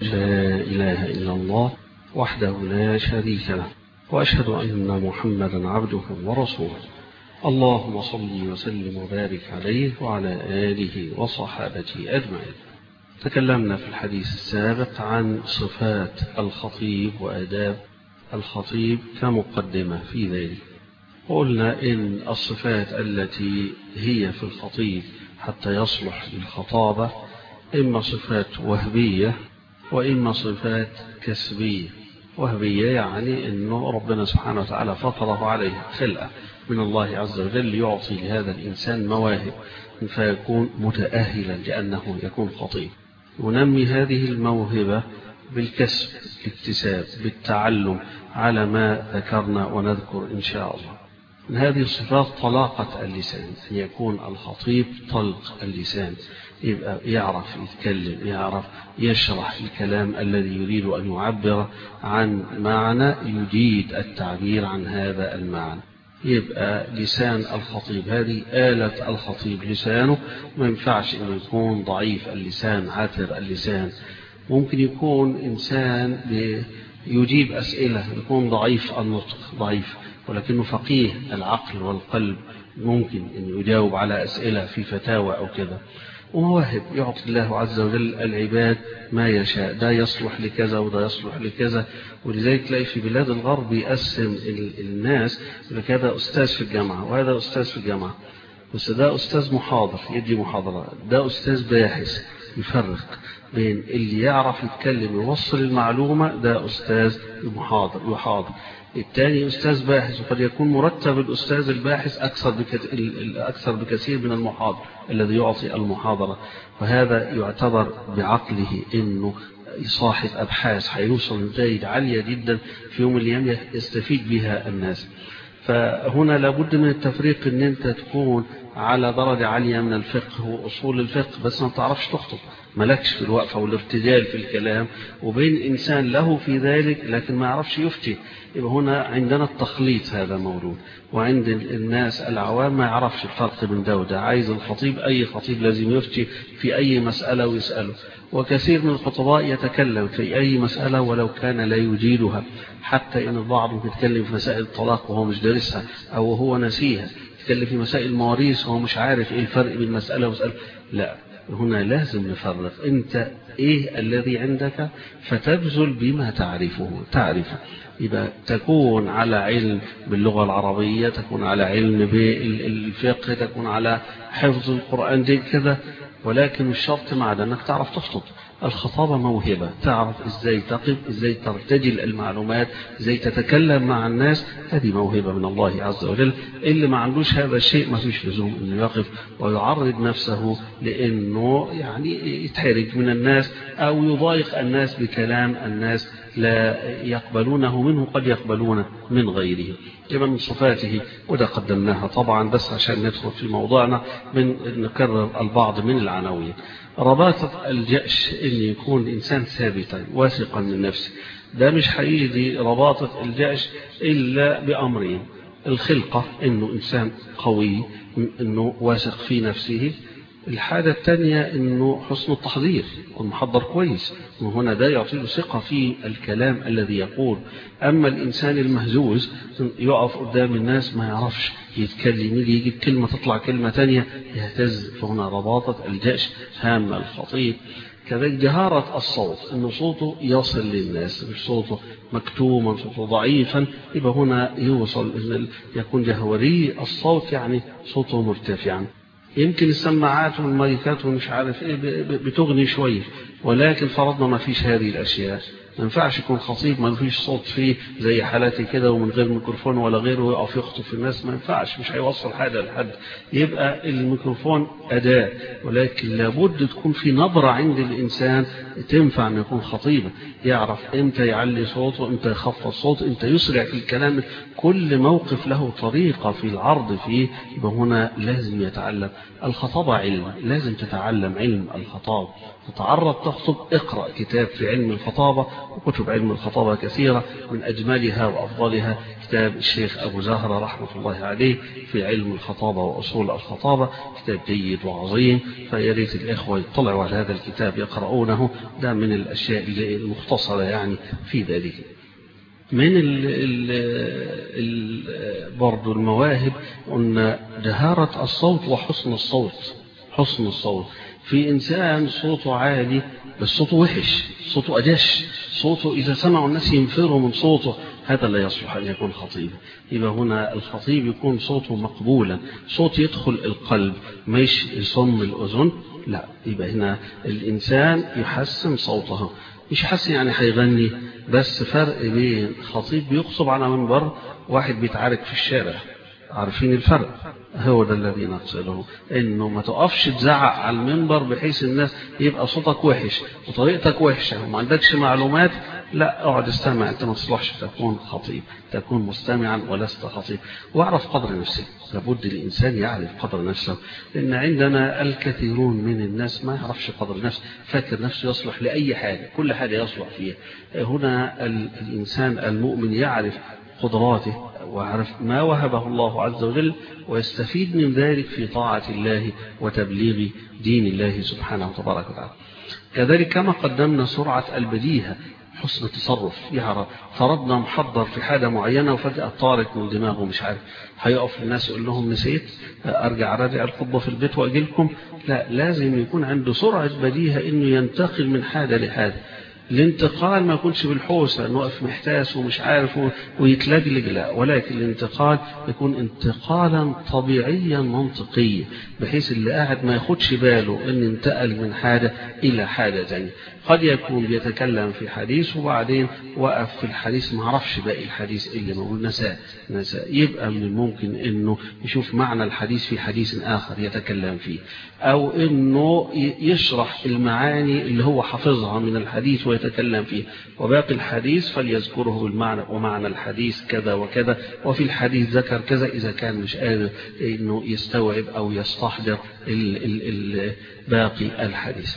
لا إله إلا الله وحده لا شريك له وأشهد أن محمدا عبده ورسوله اللهم صل وسلم وبارك عليه وعلى آله وصحابته أجمعين تكلمنا في الحديث السابق عن صفات الخطيب وآداب الخطيب كمقدمة في ذلك وقلنا إن الصفات التي هي في الخطيب حتى يصلح للخطابة إما صفات وهبية وإما صفات كسبية وهبية يعني أنه ربنا سبحانه وتعالى فطره عليه خلقة من الله عز وجل يعطي لهذا الإنسان مواهب فيكون متأهلا لأنه يكون خطيب ونمي هذه الموهبة بالكسب بالاكتساب بالتعلم على ما ذكرنا ونذكر إن شاء الله من هذه الصفات طلاقة اللسان أن يكون الخطيب طلق اللسان يبقى يعرف يتكلم يعرف يشرح الكلام الذي يريد أن يعبر عن معنى يجيد التعبير عن هذا المعنى يبقى لسان الخطيب هذه آلة الخطيب لسانه ما ينفعش أنه يكون ضعيف اللسان عاتر اللسان ممكن يكون إنسان يجيب أسئلة يكون ضعيف النطق ضعيف ولكنه فقيه العقل والقلب ممكن أن يجاوب على أسئلة في فتاوى أو كذا ومواهب يعطي الله عز وجل العباد ما يشاء ده يصلح لكذا وده يصلح لكذا ولذلك تلاقي في بلاد الغرب يقسم الناس لك هذا أستاذ في الجامعة وهذا أستاذ في الجامعة بس ده أستاذ محاضر يدي محاضرة ده أستاذ باحث يفرق بين اللي يعرف يتكلم يوصل المعلومة ده أستاذ محاضر يحاضر الثاني أستاذ باحث وقد يكون مرتب الأستاذ الباحث أكثر أكثر بكثير من المحاضر الذي يعطي المحاضرة وهذا يعتبر بعقله أنه صاحب أبحاث هيوصل نتائج عالية جدا في يوم الأيام يستفيد بها الناس فهنا لابد من التفريق ان انت تكون على درجة عالية من الفقه وأصول الفقه بس ما تعرفش تخطب ملكش في الوقفة والارتجال في الكلام وبين إنسان له في ذلك لكن ما يعرفش يفتي يبقى هنا عندنا التخليط هذا موجود وعند الناس العوام ما يعرفش الفرق بين ده وده عايز الخطيب أي خطيب لازم يفتي في أي مسألة ويسأله وكثير من الخطباء يتكلم في أي مسألة ولو كان لا يجيدها حتى إن البعض يتكلم في مسائل الطلاق وهو مش دارسها أو هو نسيها يتكلم في مسائل المواريث وهو مش عارف إيه الفرق بين مسألة ومسألة لا هنا لازم نفرق أنت إيه الذي عندك فتبذل بما تعرفه تعرفه يبقى تكون على علم باللغة العربية تكون على علم بالفقه تكون على حفظ القرآن دي كذا ولكن الشرط مع ده أنك تعرف تخطط الخطابة موهبة تعرف ازاي تقف ازاي ترتجل المعلومات ازاي تتكلم مع الناس هذه موهبة من الله عز وجل اللي ما عندوش هذا الشيء ما فيش لزوم انه يقف ويعرض نفسه لانه يعني يتحرج من الناس او يضايق الناس بكلام الناس لا يقبلونه منه قد يقبلون من غيره يبقى من صفاته وده قدمناها طبعا بس عشان ندخل في موضوعنا من نكرر البعض من العناوين رباطة الجأش ان يكون انسان ثابتا واثقا من نفسه ده مش هيجي رباطة الجأش الا بامرين الخلقة انه انسان قوي انه واثق في نفسه الحاجة الثانية انه حسن التحضير والمحضر كويس وهنا ده يعطي له ثقة في الكلام الذي يقول اما الانسان المهزوز يقف قدام الناس ما يعرفش يتكلم يجي يجيب كلمة تطلع كلمة تانية يهتز فهنا رباطة الجأش هامة الخطيب كذلك جهارة الصوت أن صوته يصل للناس مش صوته مكتوما صوته ضعيفا يبقى هنا يوصل يكون جهوري الصوت يعني صوته مرتفعا يمكن السماعات والمايكات ومش عارف ايه بتغني شوية ولكن فرضنا ما فيش هذه الأشياء ما ينفعش يكون خطيب ما فيش صوت فيه زي حالاتي كده ومن غير ميكروفون ولا غيره ويقف يخطب في الناس ما ينفعش مش هيوصل حاجة لحد يبقى الميكروفون أداة ولكن لابد تكون في نظرة عند الإنسان تنفع أن يكون خطيبا يعرف امتى يعلي صوته امتى يخفض صوته امتى يسرع في الكلام كل موقف له طريقة في العرض فيه يبقى هنا لازم يتعلم الخطابة علم لازم تتعلم علم الخطاب تتعرض تخطب اقرأ كتاب في علم الخطابة وكتب علم الخطابة كثيرة من أجملها وأفضلها كتاب الشيخ أبو زهرة رحمة الله عليه في علم الخطابة وأصول الخطابة كتاب جيد وعظيم فياريت الإخوة يطلعوا على هذا الكتاب يقرؤونه ده من الأشياء المختصرة يعني في ذلك من ال ال ال برضو المواهب أن جهارة الصوت وحسن الصوت حسن الصوت في إنسان صوته عالي بس صوته وحش صوته أجش صوته إذا سمعوا الناس ينفروا من صوته هذا لا يصلح أن يكون خطيبا يبقى هنا الخطيب يكون صوته مقبولا صوت يدخل القلب مش يصم الأذن لا يبقى هنا الإنسان يحسن صوته مش حسن يعني هيغني بس فرق بين خطيب بيخطب على منبر واحد بيتعارك في الشارع عارفين الفرق هو ده الذي نقصده انه ما تقفش تزعق على المنبر بحيث الناس يبقى صوتك وحش وطريقتك وحشه وما عندكش معلومات لا اقعد استمع انت ما تصلحش تكون خطيب تكون مستمعا ولست خطيب واعرف قدر نفسك لابد الانسان يعرف قدر نفسه لان عندنا الكثيرون من الناس ما يعرفش قدر نفسه فاكر نفسه يصلح لاي حاجه كل حاجه يصلح فيها هنا الانسان المؤمن يعرف قدراته وعرف ما وهبه الله عز وجل ويستفيد من ذلك في طاعة الله وتبليغ دين الله سبحانه وتبارك وتعالى كذلك كما قدمنا سرعة البديهة حسن التصرف يعرف فرضنا محضر في حاجة معينة وفجأة طارت من دماغه مش عارف هيقف الناس يقول لهم نسيت أرجع راجع الخطبة في البيت وأجي لكم لا لازم يكون عنده سرعة بديهة إنه ينتقل من حاجة لحاجة الانتقال ما يكونش بالحوسة انه واقف محتاس ومش عارف ويتلجلج لا ولكن الانتقال يكون انتقالا طبيعيا منطقيا بحيث اللي قاعد ما ياخدش باله ان انتقل من حاجة الى حاجة ثانيه قد يكون بيتكلم في حديث وبعدين وقف في الحديث ما عرفش باقي الحديث اللي موجود نساه نساه يبقى من الممكن انه يشوف معنى الحديث في حديث اخر يتكلم فيه او انه يشرح المعاني اللي هو حافظها من الحديث ويتكلم فيه وباقي الحديث فليذكره بالمعنى ومعنى الحديث كذا وكذا وفي الحديث ذكر كذا اذا كان مش قادر انه يستوعب او يستحضر ال ال ال باقي الحديث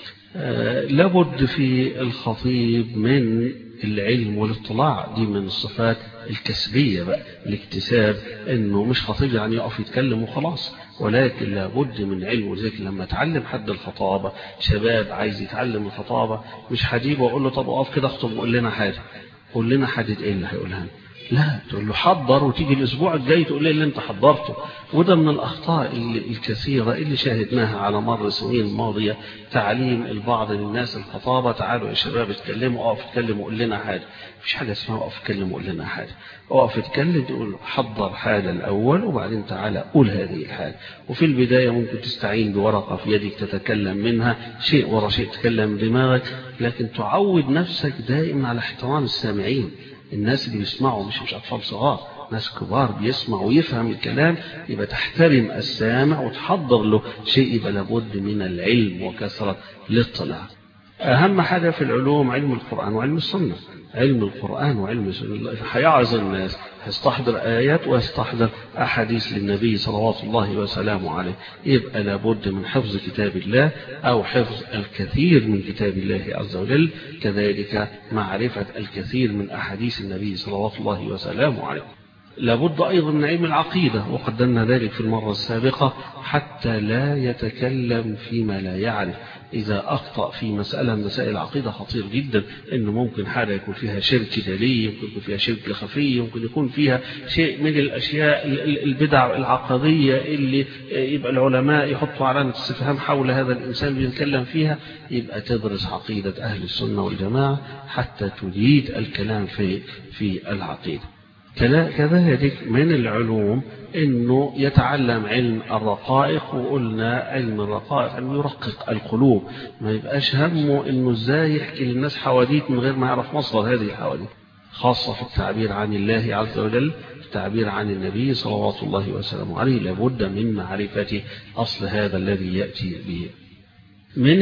لابد في الخطيب من العلم والاطلاع دي من الصفات الكسبية بقى الاكتساب انه مش خطيب يعني يقف يتكلم وخلاص ولكن لابد من علم ولذلك لما تعلم حد الخطابة شباب عايز يتعلم الخطابة مش هجيبه واقول له طب اقف كده اخطب وقول لنا حاجة قول لنا حاجة ايه اللي هيقولها لا تقول له حضر وتيجي الاسبوع الجاي تقول لي اللي انت حضرته وده من الاخطاء اللي الكثيره اللي شاهدناها على مر السنين الماضيه تعليم البعض للناس الخطابه تعالوا يا شباب اتكلموا اقف اتكلموا قول لنا حاجه مفيش حاجه اسمها اقف اتكلم وقول لنا حاجه اقف اتكلم تقول حضر حاجه الاول وبعدين تعالى قول هذه الحاجه وفي البدايه ممكن تستعين بورقه في يدك تتكلم منها شيء ورا شيء تتكلم دماغك لكن تعود نفسك دائما على احترام السامعين الناس اللي بيسمعوا مش مش أطفال صغار ناس كبار بيسمع ويفهم الكلام يبقى تحترم السامع وتحضر له شيء يبقى لابد من العلم وكثرة الاطلاع أهم حاجة في العلوم علم القرآن وعلم السنة علم القرآن وعلم السنة هيعظ الناس هيستحضر آيات ويستحضر أحاديث للنبي صلوات الله وسلامه عليه يبقى لابد من حفظ كتاب الله أو حفظ الكثير من كتاب الله عز وجل كذلك معرفة الكثير من أحاديث النبي صلوات الله وسلامه عليه لابد أيضا من علم العقيدة وقدمنا ذلك في المرة السابقة حتى لا يتكلم فيما لا يعرف إذا أخطأ في مسألة من مسائل العقيدة خطير جدا إنه ممكن حاجة يكون فيها شرك دليل يمكن يكون فيها شرك خفي يمكن يكون فيها شيء من الأشياء البدع العقدية اللي يبقى العلماء يحطوا علامة استفهام حول هذا الإنسان بيتكلم فيها يبقى تدرس عقيدة أهل السنة والجماعة حتى تجيد الكلام في في العقيدة كذلك من العلوم انه يتعلم علم الرقائق وقلنا علم الرقائق انه يرقق القلوب ما يبقاش همه انه ازاي يحكي للناس حواديت من غير ما يعرف مصدر هذه الحواديت خاصة في التعبير عن الله عز وجل التعبير عن النبي صلوات الله وسلامه عليه لابد من معرفة أصل هذا الذي يأتي به من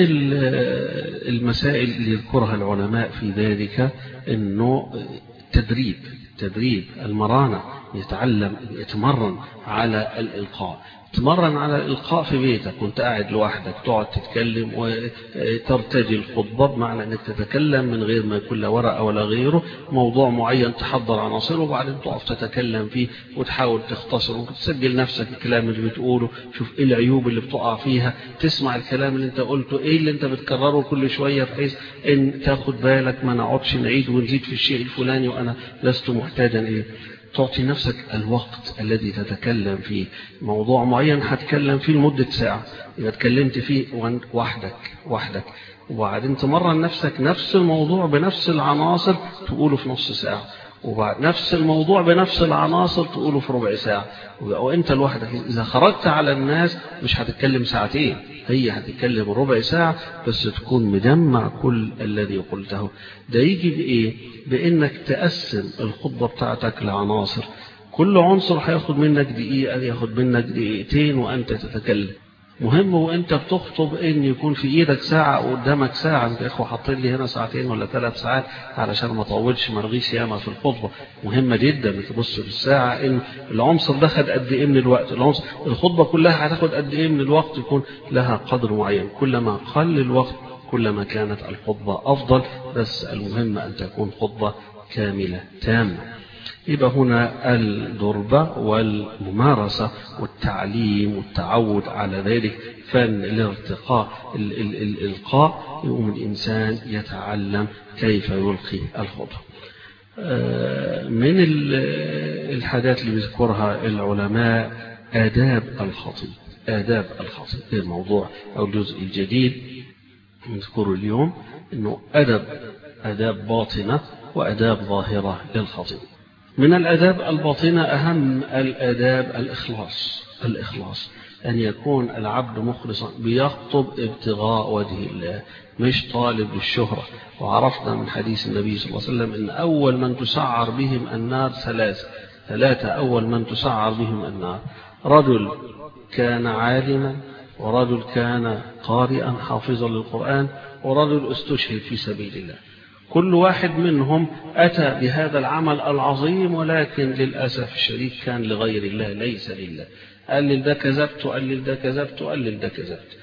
المسائل اللي يذكرها العلماء في ذلك انه تدريب التدريب المرانة يتعلم يتمرن على الإلقاء تمرن على الإلقاء في بيتك وانت قاعد لوحدك تقعد تتكلم وترتجي الخطبة بمعنى أنك تتكلم من غير ما يكون لا ورقة ولا غيره موضوع معين تحضر عناصره وبعدين تقف تتكلم فيه وتحاول تختصر وتسجل نفسك الكلام اللي بتقوله شوف ايه العيوب اللي بتقع فيها تسمع الكلام اللي انت قلته ايه اللي انت بتكرره كل شوية بحيث ان تاخد بالك ما نقعدش نعيد ونزيد في الشيء الفلاني وانا لست محتاجا ايه تعطي نفسك الوقت الذي تتكلم فيه موضوع معين هتكلم فيه لمدة ساعة إذا اتكلمت فيه وحدك وحدك وبعدين تمرن نفسك نفس الموضوع بنفس العناصر تقوله في نص ساعة وبعد نفس الموضوع بنفس العناصر تقوله في ربع ساعة وانت لوحدك إذا خرجت على الناس مش هتتكلم ساعتين هي هتتكلم ربع ساعة بس تكون مجمع كل الذي قلته ده يجي بإيه بإنك تقسم الخطبة بتاعتك لعناصر كل عنصر هياخد منك دقيقة ياخد منك دقيقتين وأنت تتكلم مهم وانت بتخطب ان يكون في ايدك ساعة قدامك ساعة انت يا اخو حاطين لي هنا ساعتين ولا ثلاث ساعات علشان ما اطولش ما ارغيش ياما في الخطبة مهمة جدا تبص في الساعة ان العنصر ده خد قد ايه من الوقت العنصر الخطبة كلها هتاخد قد ايه من الوقت يكون لها قدر معين كلما قل الوقت كلما كانت الخطبة افضل بس المهم ان تكون خطبة كاملة تامة يبقى هنا الضربة والممارسة والتعليم والتعود على ذلك فن الارتقاء الإلقاء يقوم الإنسان يتعلم كيف يلقي الخطبة من الحاجات اللي بيذكرها العلماء آداب الخطيب آداب الخطيب الموضوع أو الجزء الجديد نذكره اليوم أنه أدب أداب باطنة وأداب ظاهرة للخطيب من الأداب الباطنة أهم الأداب الإخلاص الإخلاص أن يكون العبد مخلصا بيخطب ابتغاء وجه الله مش طالب للشهرة وعرفنا من حديث النبي صلى الله عليه وسلم أن أول من تسعر بهم النار ثلاثة ثلاثة أول من تسعر بهم النار رجل كان عالما ورجل كان قارئا حافظا للقرآن ورجل استشهد في سبيل الله كل واحد منهم أتى بهذا العمل العظيم ولكن للأسف الشديد كان لغير الله ليس لله قال ده كذبت قال ده كذبت قال ده كذبت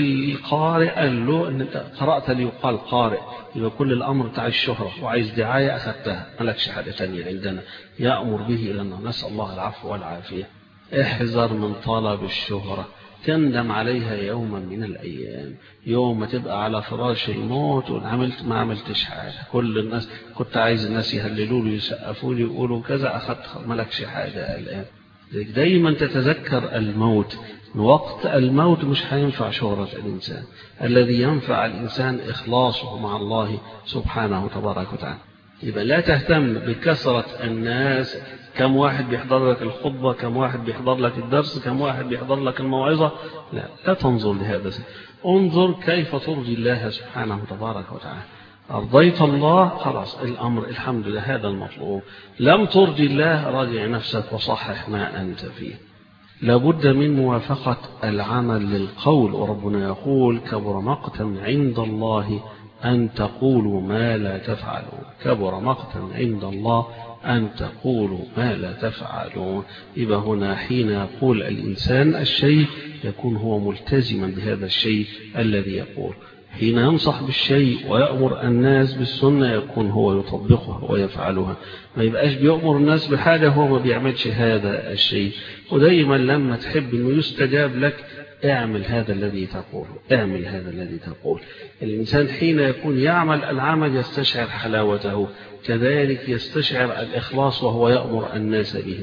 القارئ قال له ان انت قرأت ليقال قارئ يبقى كل الامر بتاع الشهرة وعايز دعاية اخذتها مالكش حاجة تانية عندنا يأمر به الى النار نسأل الله العفو والعافية احذر من طلب الشهرة تندم عليها يوما من الأيام يوم ما تبقى على فراش الموت وعملت ما عملتش حاجة كل الناس كنت عايز الناس يهللوا لي يسقفوا لي يقولوا كذا أخذت مالكش حاجة الآن دايما تتذكر الموت وقت الموت مش هينفع شهرة الإنسان الذي ينفع الإنسان إخلاصه مع الله سبحانه تبارك وتعالى يبقى لا تهتم بكثرة الناس كم واحد بيحضر لك الخطبة كم واحد بيحضر لك الدرس كم واحد بيحضر لك الموعظة لا لا تنظر لهذا انظر كيف ترضي الله سبحانه تبارك وتعالى أرضيت الله خلاص الأمر الحمد لله هذا المطلوب لم ترضي الله راجع نفسك وصحح ما أنت فيه لابد من موافقة العمل للقول وربنا يقول كبر مقتا عند الله أن تقولوا ما لا تفعلون كبر مقتا عند الله أن تقولوا ما لا تفعلون يبقى هنا حين يقول الإنسان الشيء يكون هو ملتزما بهذا الشيء الذي يقول حين ينصح بالشيء ويأمر الناس بالسنة يكون هو يطبقها ويفعلها ما يبقاش بيأمر الناس بحاجة هو ما بيعملش هذا الشيء ودايما لما تحب أنه يستجاب لك اعمل هذا الذي تقوله اعمل هذا الذي تقول الإنسان حين يكون يعمل العمل يستشعر حلاوته كذلك يستشعر الإخلاص وهو يأمر الناس به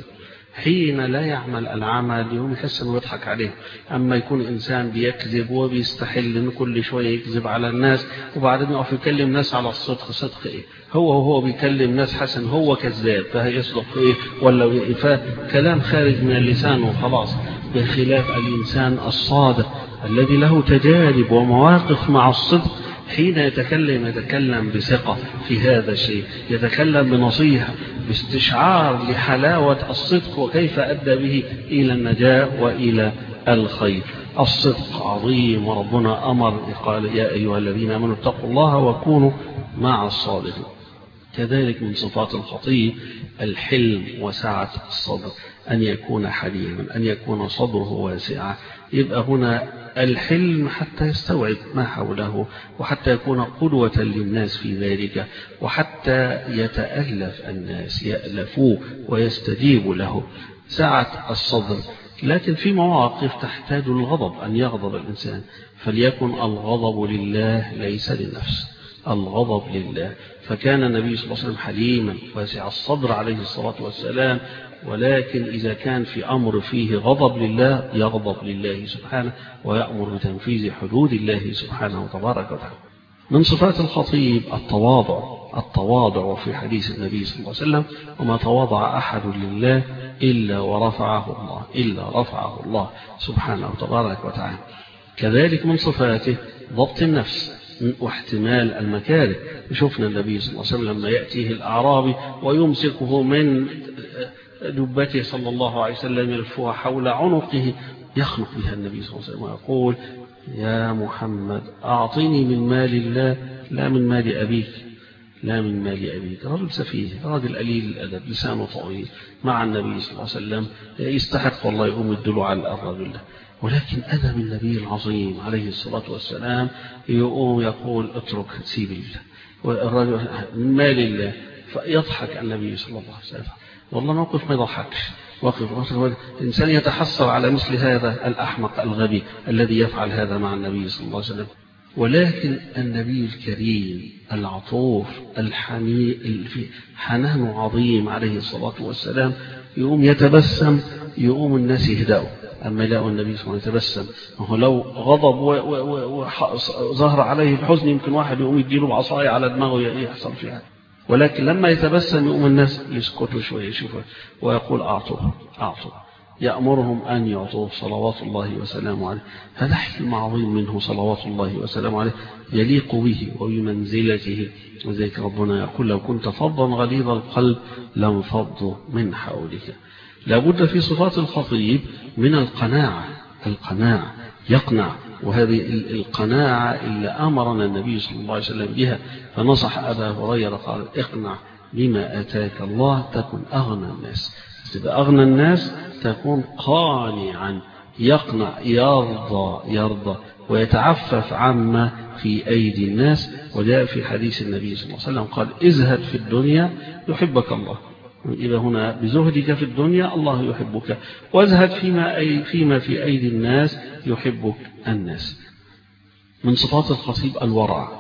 حين لا يعمل العمل يوم يحس انه يضحك عليه اما يكون انسان بيكذب وبيستحل ان كل شويه يكذب على الناس وبعدين يقف يكلم ناس على الصدق صدق ايه هو وهو بيكلم ناس حسن هو كذاب فهيصدق ايه ولا إيه فكلام خارج من اللسان وخلاص بخلاف الانسان الصادق الذي له تجارب ومواقف مع الصدق حين يتكلم يتكلم بثقة في هذا الشيء يتكلم بنصيحة باستشعار لحلاوة الصدق وكيف أدى به إلى النجاة وإلى الخير الصدق عظيم وربنا أمر قال يا أيها الذين آمنوا اتقوا الله وكونوا مع الصادقين كذلك من صفات الخطيب الحلم وسعة الصدر أن يكون حليما أن يكون صدره واسعا يبقى هنا الحلم حتى يستوعب ما حوله وحتى يكون قدوة للناس في ذلك وحتى يتألف الناس يألفوه ويستجيب له سعة الصدر لكن في مواقف تحتاج الغضب أن يغضب الإنسان فليكن الغضب لله ليس للنفس الغضب لله فكان النبي صلى الله عليه وسلم حليما واسع الصدر عليه الصلاة والسلام ولكن إذا كان في أمر فيه غضب لله يغضب لله سبحانه ويأمر بتنفيذ حدود الله سبحانه وتبارك وتعالى من صفات الخطيب التواضع التواضع في حديث النبي صلى الله عليه وسلم وما تواضع أحد لله إلا ورفعه الله إلا رفعه الله سبحانه وتبارك وتعالى كذلك من صفاته ضبط النفس واحتمال المكاره شفنا النبي صلى الله عليه وسلم لما يأتيه الأعرابي ويمسكه من دبته صلى الله عليه وسلم يلفها حول عنقه يخنق بها النبي صلى الله عليه وسلم ويقول يا محمد أعطني من مال الله لا من مال أبيك لا من مال أبيك رجل سفيه رجل قليل الأدب لسانه طويل مع النبي صلى الله عليه وسلم يستحق والله يقوم الدلو على الرجل ده ولكن أدب النبي العظيم عليه الصلاة والسلام يقوم يقول اترك سيب الله والرجل من مال الله فيضحك النبي صلى الله عليه وسلم والله موقف ما يضحكش وقف الإنسان يتحسر على مثل هذا الأحمق الغبي الذي يفعل هذا مع النبي صلى الله عليه وسلم ولكن النبي الكريم العطوف الحنين حنان عظيم عليه الصلاة والسلام يقوم يتبسم يقوم الناس يهدأوا أما يلاقوا النبي صلى الله عليه وسلم يتبسم هو لو غضب وظهر عليه الحزن يمكن واحد يقوم يديله بعصاية على دماغه يحصل فيها ولكن لما يتبسم يقوم الناس يسكتوا شوية يشوفوا ويقول أعطوه أعطوه يأمرهم أن يعطوه صلوات الله وسلامه عليه هذا حلم عظيم منه صلوات الله وسلامه عليه يليق به وبمنزلته وذلك ربنا يقول لو كنت فظا غليظ القلب لانفضوا من حولك لابد في صفات الخطيب من القناعة القناعة يقنع وهذه القناعة اللي أمرنا النبي صلى الله عليه وسلم بها فنصح أبا هريرة قال اقنع بما أتاك الله تكن أغنى الناس تبقى أغنى الناس تكون قانعا يقنع يرضى يرضى ويتعفف عما في أيدي الناس وجاء في حديث النبي صلى الله عليه وسلم قال ازهد في الدنيا يحبك الله إذا هنا بزهدك في الدنيا الله يحبك وازهد فيما, أي فيما في أيدي الناس يحبك الناس من صفات الخطيب الورع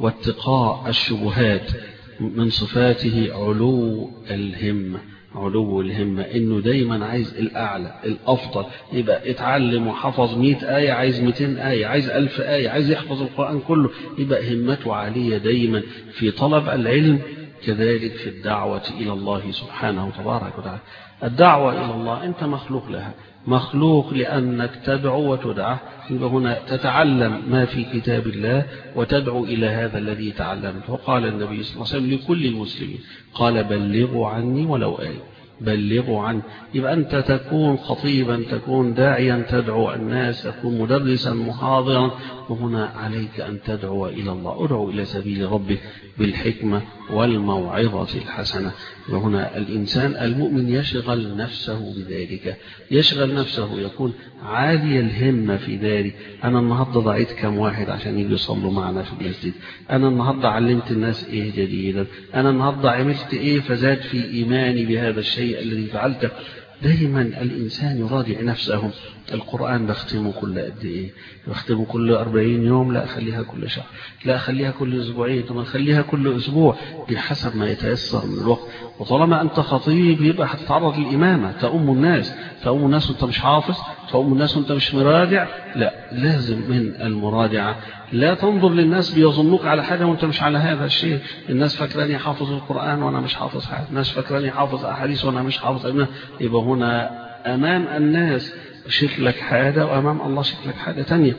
واتقاء الشبهات من صفاته علو الهمة علو الهمة انه دايما عايز الاعلى الافضل يبقى اتعلم وحفظ 100 آية عايز 200 آية عايز 1000 آية عايز يحفظ القرآن كله يبقى همته عالية دايما في طلب العلم كذلك في الدعوة إلى الله سبحانه وتبارك وتعالى الدعوة إلى الله أنت مخلوق لها مخلوق لأنك تدعو وتدعى يبقى هنا تتعلم ما في كتاب الله وتدعو إلى هذا الذي تعلمته وقال النبي صلى الله عليه وسلم لكل المسلمين قال بلغوا عني ولو آية بلغوا عنه يبقى أنت تكون خطيبا تكون داعيا تدعو الناس تكون مدرسا محاضرا وهنا عليك أن تدعو إلى الله ادعو إلى سبيل ربك بالحكمة والموعظة الحسنة وهنا الإنسان المؤمن يشغل نفسه بذلك يشغل نفسه يكون عالي الهمة في ذلك أنا النهاردة ضعيت كم واحد عشان يجي يصلوا معنا في المسجد أنا النهاردة علمت الناس إيه جديدا أنا النهاردة عملت إيه فزاد في إيماني بهذا الشيء الذي فعلته دائما الإنسان يراجع نفسه القرآن بختمه كل قد إيه بختمه كل أربعين يوم لا أخليها كل شهر لا أخليها كل أسبوعين ثم أخليها كل أسبوع بحسب ما يتيسر من الوقت وطالما أنت خطيب يبقى هتتعرض للإمامة تأم الناس تأم الناس وأنت مش حافظ تأم الناس وأنت مش مراجع لا لازم من المراجعة لا تنظر للناس بيظنوك على حاجة وأنت مش على هذا الشيء الناس فاكراني حافظ القرآن وأنا مش حافظ حاجة الناس فاكراني حافظ أحاديث وأنا مش حافظ أبناء يبقى هنا أمام الناس شكلك حاجة وأمام الله شكلك حاجة تانية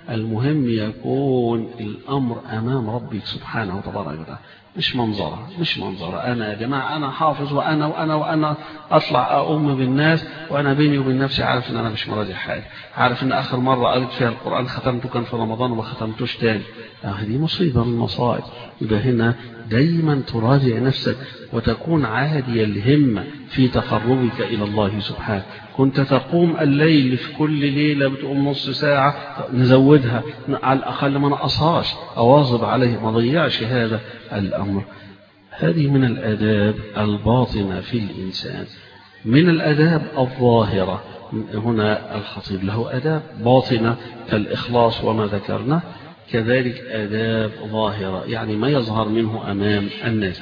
المهم يكون الأمر أمام ربك سبحانه وتبارك وتعالى مش منظرة مش منظرة أنا يا جماعة أنا حافظ وأنا وأنا وأنا أطلع أؤم بالناس وأنا بيني وبين نفسي عارف إن أنا مش مراجع حاجة عارف إن آخر مرة قريت فيها القرآن ختمته كان في رمضان وما ختمتوش تاني هذه مصيبة من المصائب يبقى هنا دايما تراجع نفسك وتكون عادي الهمة في تقربك إلى الله سبحانه كنت تقوم الليل في كل ليلة بتقوم نص ساعة نزودها على الأقل ما نقصهاش أواظب عليه ما ضيعش هذا الأمر هذه من الآداب الباطنة في الإنسان من الآداب الظاهرة هنا الخطيب له آداب باطنة كالإخلاص وما ذكرنا كذلك آداب ظاهرة يعني ما يظهر منه أمام الناس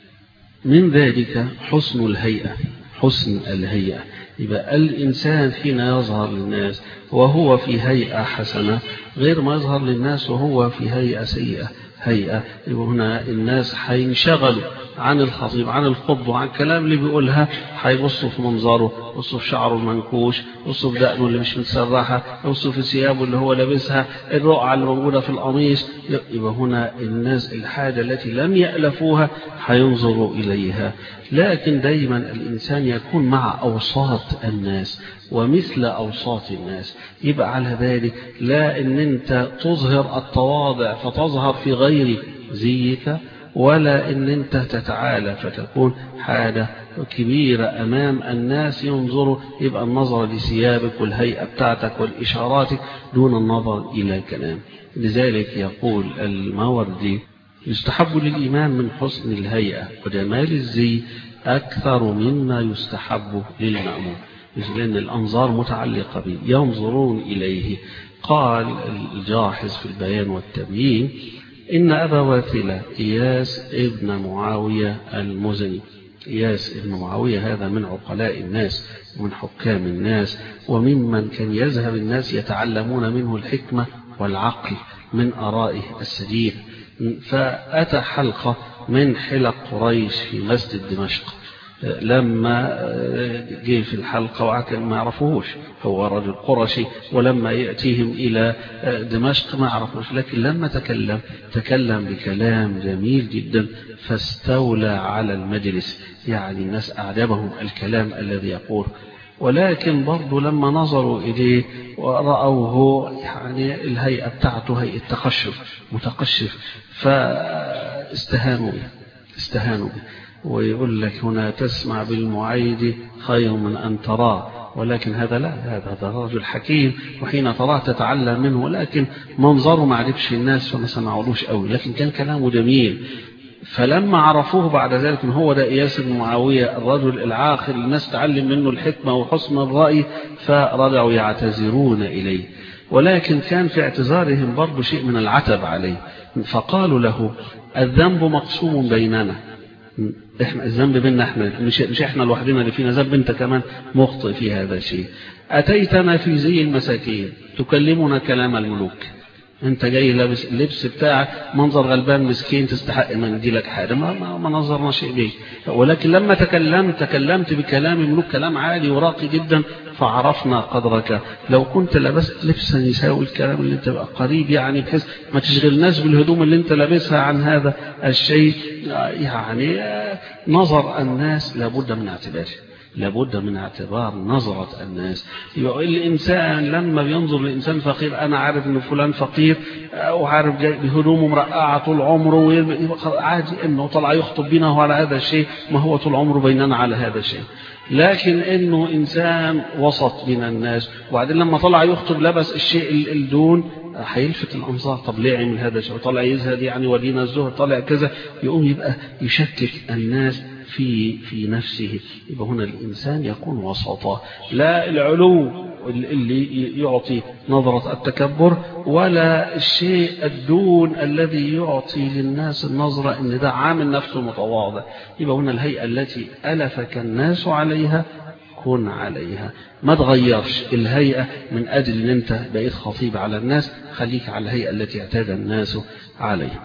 من ذلك حسن الهيئة حسن الهيئة يبقى الإنسان حين يظهر للناس وهو في هيئة حسنة غير ما يظهر للناس وهو في هيئة سيئة هيئة هنا الناس هينشغلوا عن الخطيب عن الخطب وعن الكلام اللي بيقولها هيبصوا في منظره يبصوا في شعره المنكوش يبصوا في دقنه اللي مش متسرحة يبصوا في ثيابه اللي هو لابسها الرقعة اللي موجودة في القميص يبقى هنا الناس الحاجة التي لم يألفوها هينظروا إليها لكن دايما الإنسان يكون مع أوساط الناس ومثل أوساط الناس يبقى على ذلك لا أن أنت تظهر التواضع فتظهر في غير زيك ولا أن أنت تتعالى فتكون حاجة كبيرة أمام الناس ينظروا يبقى النظر لثيابك والهيئة بتاعتك والإشاراتك دون النظر إلى الكلام لذلك يقول الماوردي يستحب للإمام من حسن الهيئة وجمال الزي أكثر مما يستحب للمأمون لأن الأنظار متعلقة به ينظرون إليه قال الجاحظ في البيان والتبيين إن أبا واثلة إياس ابن معاوية المزني إياس ابن معاوية هذا من عقلاء الناس ومن حكام الناس وممن كان يذهب الناس يتعلمون منه الحكمة والعقل من آرائه السديد فأتى حلقة من حلق قريش في مسجد دمشق لما جه في الحلقة وعكا ما يعرفوش هو رجل قرشي ولما يأتيهم إلى دمشق ما يعرفوش لكن لما تكلم تكلم بكلام جميل جدا فاستولى على المجلس يعني الناس أعجبهم الكلام الذي يقول ولكن برضه لما نظروا إليه ورأوه يعني الهيئة بتاعته هيئة تقشف متقشف فاستهانوا به استهانوا به ويقول لك هنا تسمع بالمعيد خير من أن تراه ولكن هذا لا هذا هذا رجل حكيم وحين تراه تتعلم منه ولكن منظره ما عرفش الناس فما سمعولوش قوي لكن كان كلامه جميل فلما عرفوه بعد ذلك ان هو ده اياس بن معاويه الرجل العاقل الناس تعلم منه الحكمه وحسن الراي فرجعوا يعتذرون اليه ولكن كان في اعتذارهم برضه شيء من العتب عليه فقالوا له الذنب مقسوم بيننا احنا الذنب بيننا احنا مش, مش احنا لوحدنا اللي فينا ذنب انت كمان مخطئ في هذا الشيء اتيتنا في زي المساكين تكلمنا كلام الملوك انت جاي لابس اللبس بتاعك منظر غلبان مسكين تستحق ما نديلك حاجه ما, ما, ما نظرنا شيء بيه ولكن لما تكلمت تكلمت بكلام ملوك كلام عالي وراقي جدا فعرفنا قدرك لو كنت لبست لبسا يساوي الكلام اللي انت بقى قريب يعني بحيث ما تشغلناش بالهدوم اللي انت لابسها عن هذا الشيء يعني نظر الناس لابد من اعتباره لابد من اعتبار نظرة الناس يبقى الإنسان لما بينظر لإنسان فقير أنا عارف إن فلان فقير وعارف جاي بهدومه مرقعة طول عمره عادي إنه طلع يخطب بينا على هذا الشيء ما هو طول عمره بيننا على هذا الشيء لكن إنه إنسان وسط من الناس وبعدين لما طلع يخطب لبس الشيء الدون هيلفت الأنظار طب ليه عمل هذا الشيء طلع يزهد يعني ولينا الزهد طلع كذا يقوم يبقى يشكك الناس في في نفسه يبقى هنا الإنسان يكون وسطا لا العلو اللي يعطي نظرة التكبر ولا الشيء الدون الذي يعطي للناس النظرة ان ده عامل نفسه متواضع يبقى هنا الهيئة التي ألفك الناس عليها كن عليها ما تغيرش الهيئة من أجل أن أنت بقيت خطيب على الناس خليك على الهيئة التي اعتاد الناس عليها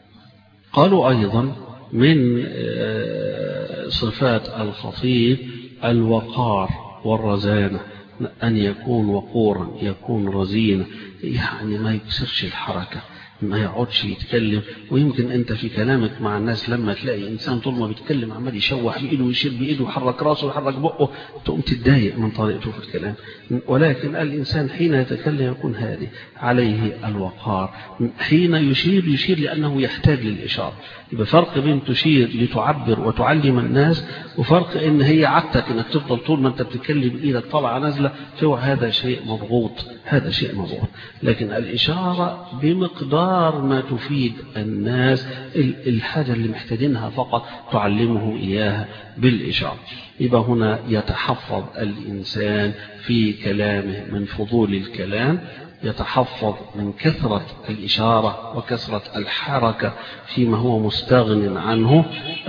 قالوا أيضا من صفات الخطيب الوقار والرزانة أن يكون وقورا يكون رزينا يعني ما يكسرش الحركة ما يقعدش يتكلم ويمكن انت في كلامك مع الناس لما تلاقي انسان طول ما بيتكلم عمال يشوح بايده ويشير بايده ويحرك راسه ويحرك بقه تقوم تتضايق من طريقته في الكلام ولكن الانسان حين يتكلم يكون هادي عليه الوقار حين يشير يشير لانه يحتاج للاشاره يبقى فرق بين تشير لتعبر وتعلم الناس وفرق ان هي عادتك انك تفضل طول ما انت بتتكلم بايدك طالعه نازله فهو هذا شيء مضغوط هذا شيء مضغوط لكن الاشاره بمقدار ما تفيد الناس الحاجه اللي محتاجينها فقط تعلمه اياها بالاشاره يبقى هنا يتحفظ الانسان في كلامه من فضول الكلام يتحفظ من كثرة الإشارة وكثرة الحركة فيما هو مستغن عنه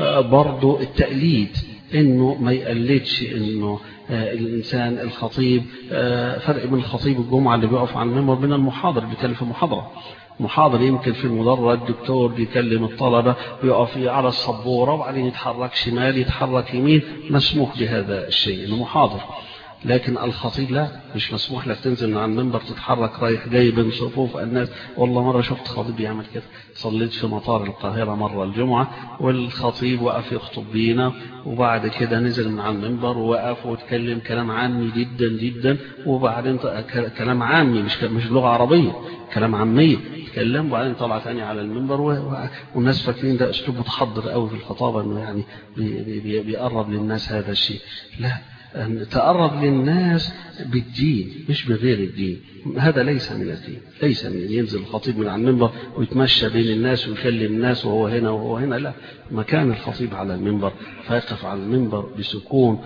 برضو التقليد انه ما يقلدش انه الانسان الخطيب فرق بين الخطيب الجمعه اللي بيقف على المنبر من المحاضر بيتكلم في محاضره محاضر يمكن في المدرج دكتور بيكلم الطلبة بيقف على السبورة وبعدين يتحرك شمال يتحرك يمين مسموح بهذا الشيء انه محاضر لكن الخطيب لا مش مسموح لك تنزل من على المنبر تتحرك رايح جاي بين صفوف الناس والله مرة شفت خطيب بيعمل كده صليت في مطار القاهرة مرة الجمعة والخطيب وقف يخطب بينا وبعد كده نزل من على المنبر ووقف واتكلم كلام عامي جدا جدا وبعدين كلام عامي مش مش لغة عربية كلام عامية اتكلم وبعدين طلع تاني على المنبر والناس فاكرين ده اسلوب متحضر قوي في الخطابة انه يعني بي بي بيقرب للناس هذا الشيء لا أن تقرب للناس بالدين مش بغير الدين هذا ليس من الدين ليس من ينزل الخطيب من على المنبر ويتمشى بين الناس ويكلم الناس وهو هنا وهو هنا لا مكان الخطيب على المنبر فيقف على المنبر بسكون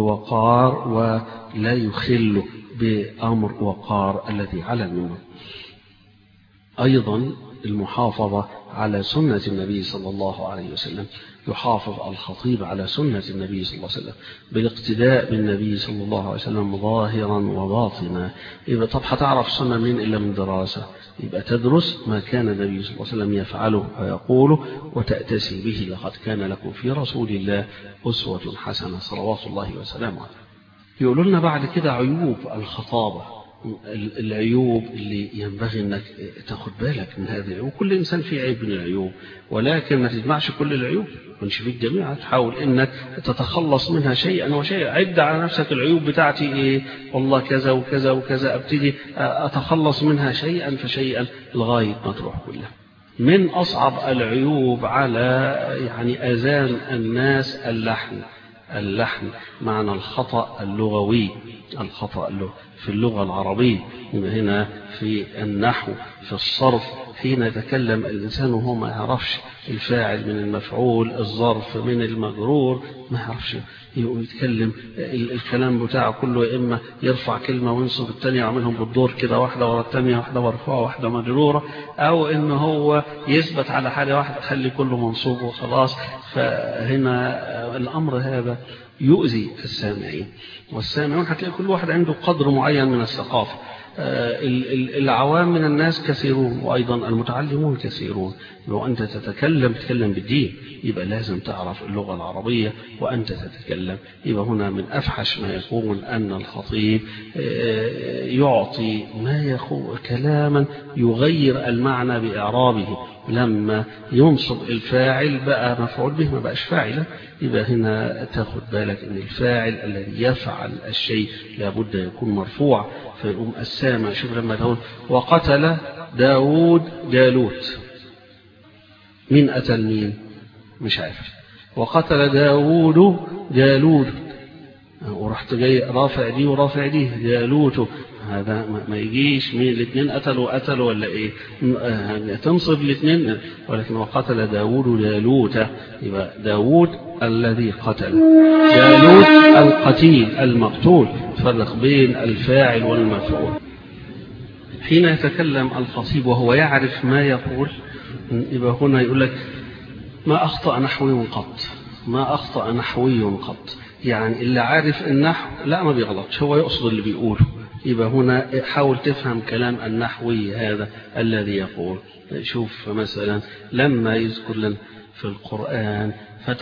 وبوقار ولا يخل بأمر وقار الذي على المنبر أيضا المحافظة على سنة النبي صلى الله عليه وسلم يحافظ الخطيب على سنة النبي صلى الله عليه وسلم بالاقتداء بالنبي صلى الله عليه وسلم ظاهرا وباطنا يبقى طب هتعرف سنة من إلا من دراسة يبقى تدرس ما كان النبي صلى الله عليه وسلم يفعله ويقوله وتأتسي به لقد كان لكم في رسول الله أسوة حسنة صلوات الله وسلامه عليه يقولوا لنا بعد كده عيوب الخطابة العيوب اللي ينبغي انك تاخد بالك من هذه العيوب كل انسان فيه عيب من العيوب ولكن ما تجمعش كل العيوب كنش فيك جميعا تحاول انك تتخلص منها شيئا وشيئا عد على نفسك العيوب بتاعتي ايه والله كذا وكذا وكذا ابتدي اتخلص منها شيئا فشيئا لغايه ما تروح كلها من اصعب العيوب على يعني اذان الناس اللحن اللحن معنى الخطأ اللغوي الخطأ اللغوي في اللغة العربية هنا في النحو في الصرف حين يتكلم الإنسان وهو ما يعرفش الفاعل من المفعول الظرف من المجرور ما يعرفش يتكلم الكلام بتاعه كله يا إما يرفع كلمة وينصب الثانية يعملهم بالدور كده واحدة ورا الثانية واحدة مرفوعة واحدة مجرورة أو إن هو يثبت على حاجة واحدة خلي كله منصوب وخلاص فهنا الأمر هذا يؤذي السامعين والسامعون هتلاقي كل واحد عنده قدر معين من الثقافة العوام من الناس كثيرون وأيضا المتعلمون كثيرون لو أنت تتكلم تتكلم بالدين يبقى لازم تعرف اللغة العربية وأنت تتكلم يبقى هنا من أفحش ما يكون أن الخطيب يعطي ما يخو كلاما يغير المعنى بإعرابه لما ينصب الفاعل بقى مفعول به ما بقاش فاعلا يبقى هنا تاخد بالك ان الفاعل الذي يفعل الشيء لابد يكون مرفوع فيقوم السامع شوف لما تقول وقتل داود جالوت مين قتل مين مش عارف وقتل داود جالوت ورحت جاي رافع دي ورافع دي جالوت هذا ما يجيش مين الاثنين قتلوا قتلوا ولا ايه تنصب الاثنين ولكن وقتل داود جالوت يبقى داود الذي قتل جالوت القتيل المقتول فرق بين الفاعل والمفعول حين يتكلم الخطيب وهو يعرف ما يقول يبقى هنا يقول لك ما أخطأ نحوي قط ما أخطأ نحوي قط يعني اللي عارف النحو لا ما بيغلطش هو يقصد اللي بيقوله يبقى هنا حاول تفهم كلام النحوي هذا الذي يقول شوف مثلا لما يذكر لنا في القرآن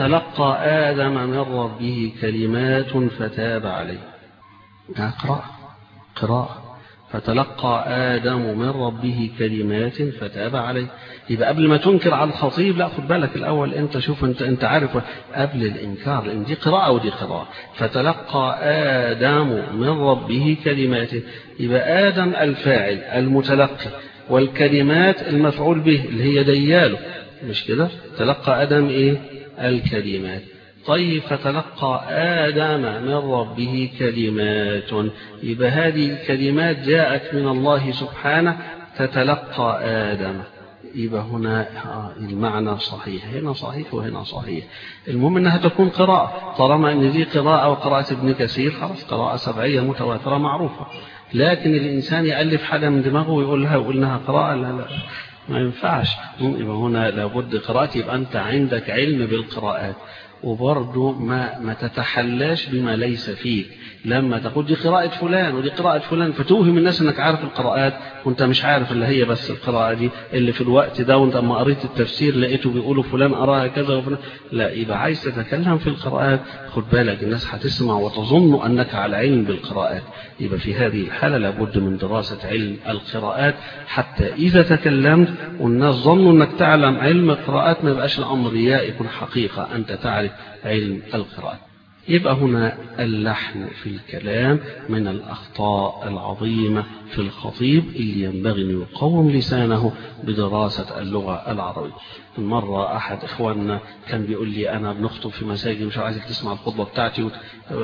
فتلقى آدم من ربه كلمات فتاب عليه اقرأ قراءة فتلقى آدم من ربه كلمات فتاب عليه يبقى قبل ما تنكر على الخطيب لا خد بالك الأول أنت شوف أنت, انت عارف قبل الإنكار لأن دي قراءة ودي قراءة فتلقى آدم من ربه كلمات يبقى آدم الفاعل المتلقي والكلمات المفعول به اللي هي دياله مش كده تلقى آدم إيه الكلمات طيب فتلقى آدم من ربه كلمات يبقى هذه الكلمات جاءت من الله سبحانه تتلقى آدم يبقى هنا المعنى صحيح هنا صحيح وهنا صحيح المهم انها تكون قراءة طالما ان دي قراءة وقراءة ابن كثير خلاص قراءة سبعية متواترة معروفة لكن الإنسان يألف حاجة من دماغه ويقول لها ويقول لها قراءة لا لا ما ينفعش يبقى هنا لابد قراءة يبقى أنت عندك علم بالقراءات وبرضه ما ما تتحلاش بما ليس فيك لما تقول دي قراءة فلان ودي قراءة فلان فتوهم الناس انك عارف القراءات وانت مش عارف اللي هي بس القراءة دي اللي في الوقت ده وانت اما قريت التفسير لقيته بيقولوا فلان قراها كذا وفلان لا يبقى عايز تتكلم في القراءات خد بالك الناس هتسمع وتظن انك على علم بالقراءات يبقى في هذه الحالة لابد من دراسة علم القراءات حتى إذا تكلمت والناس ظنوا انك تعلم علم القراءات ما يبقاش الأمر رياء يكون حقيقة أنت تعرف علم القراءات يبقى هنا اللحن في الكلام من الأخطاء العظيمة في الخطيب اللي ينبغي أن يقوم لسانه بدراسة اللغة العربية مرة أحد إخواننا كان بيقول لي أنا بنخطب في مساجد مش عايزك تسمع الخطبة بتاعتي وت...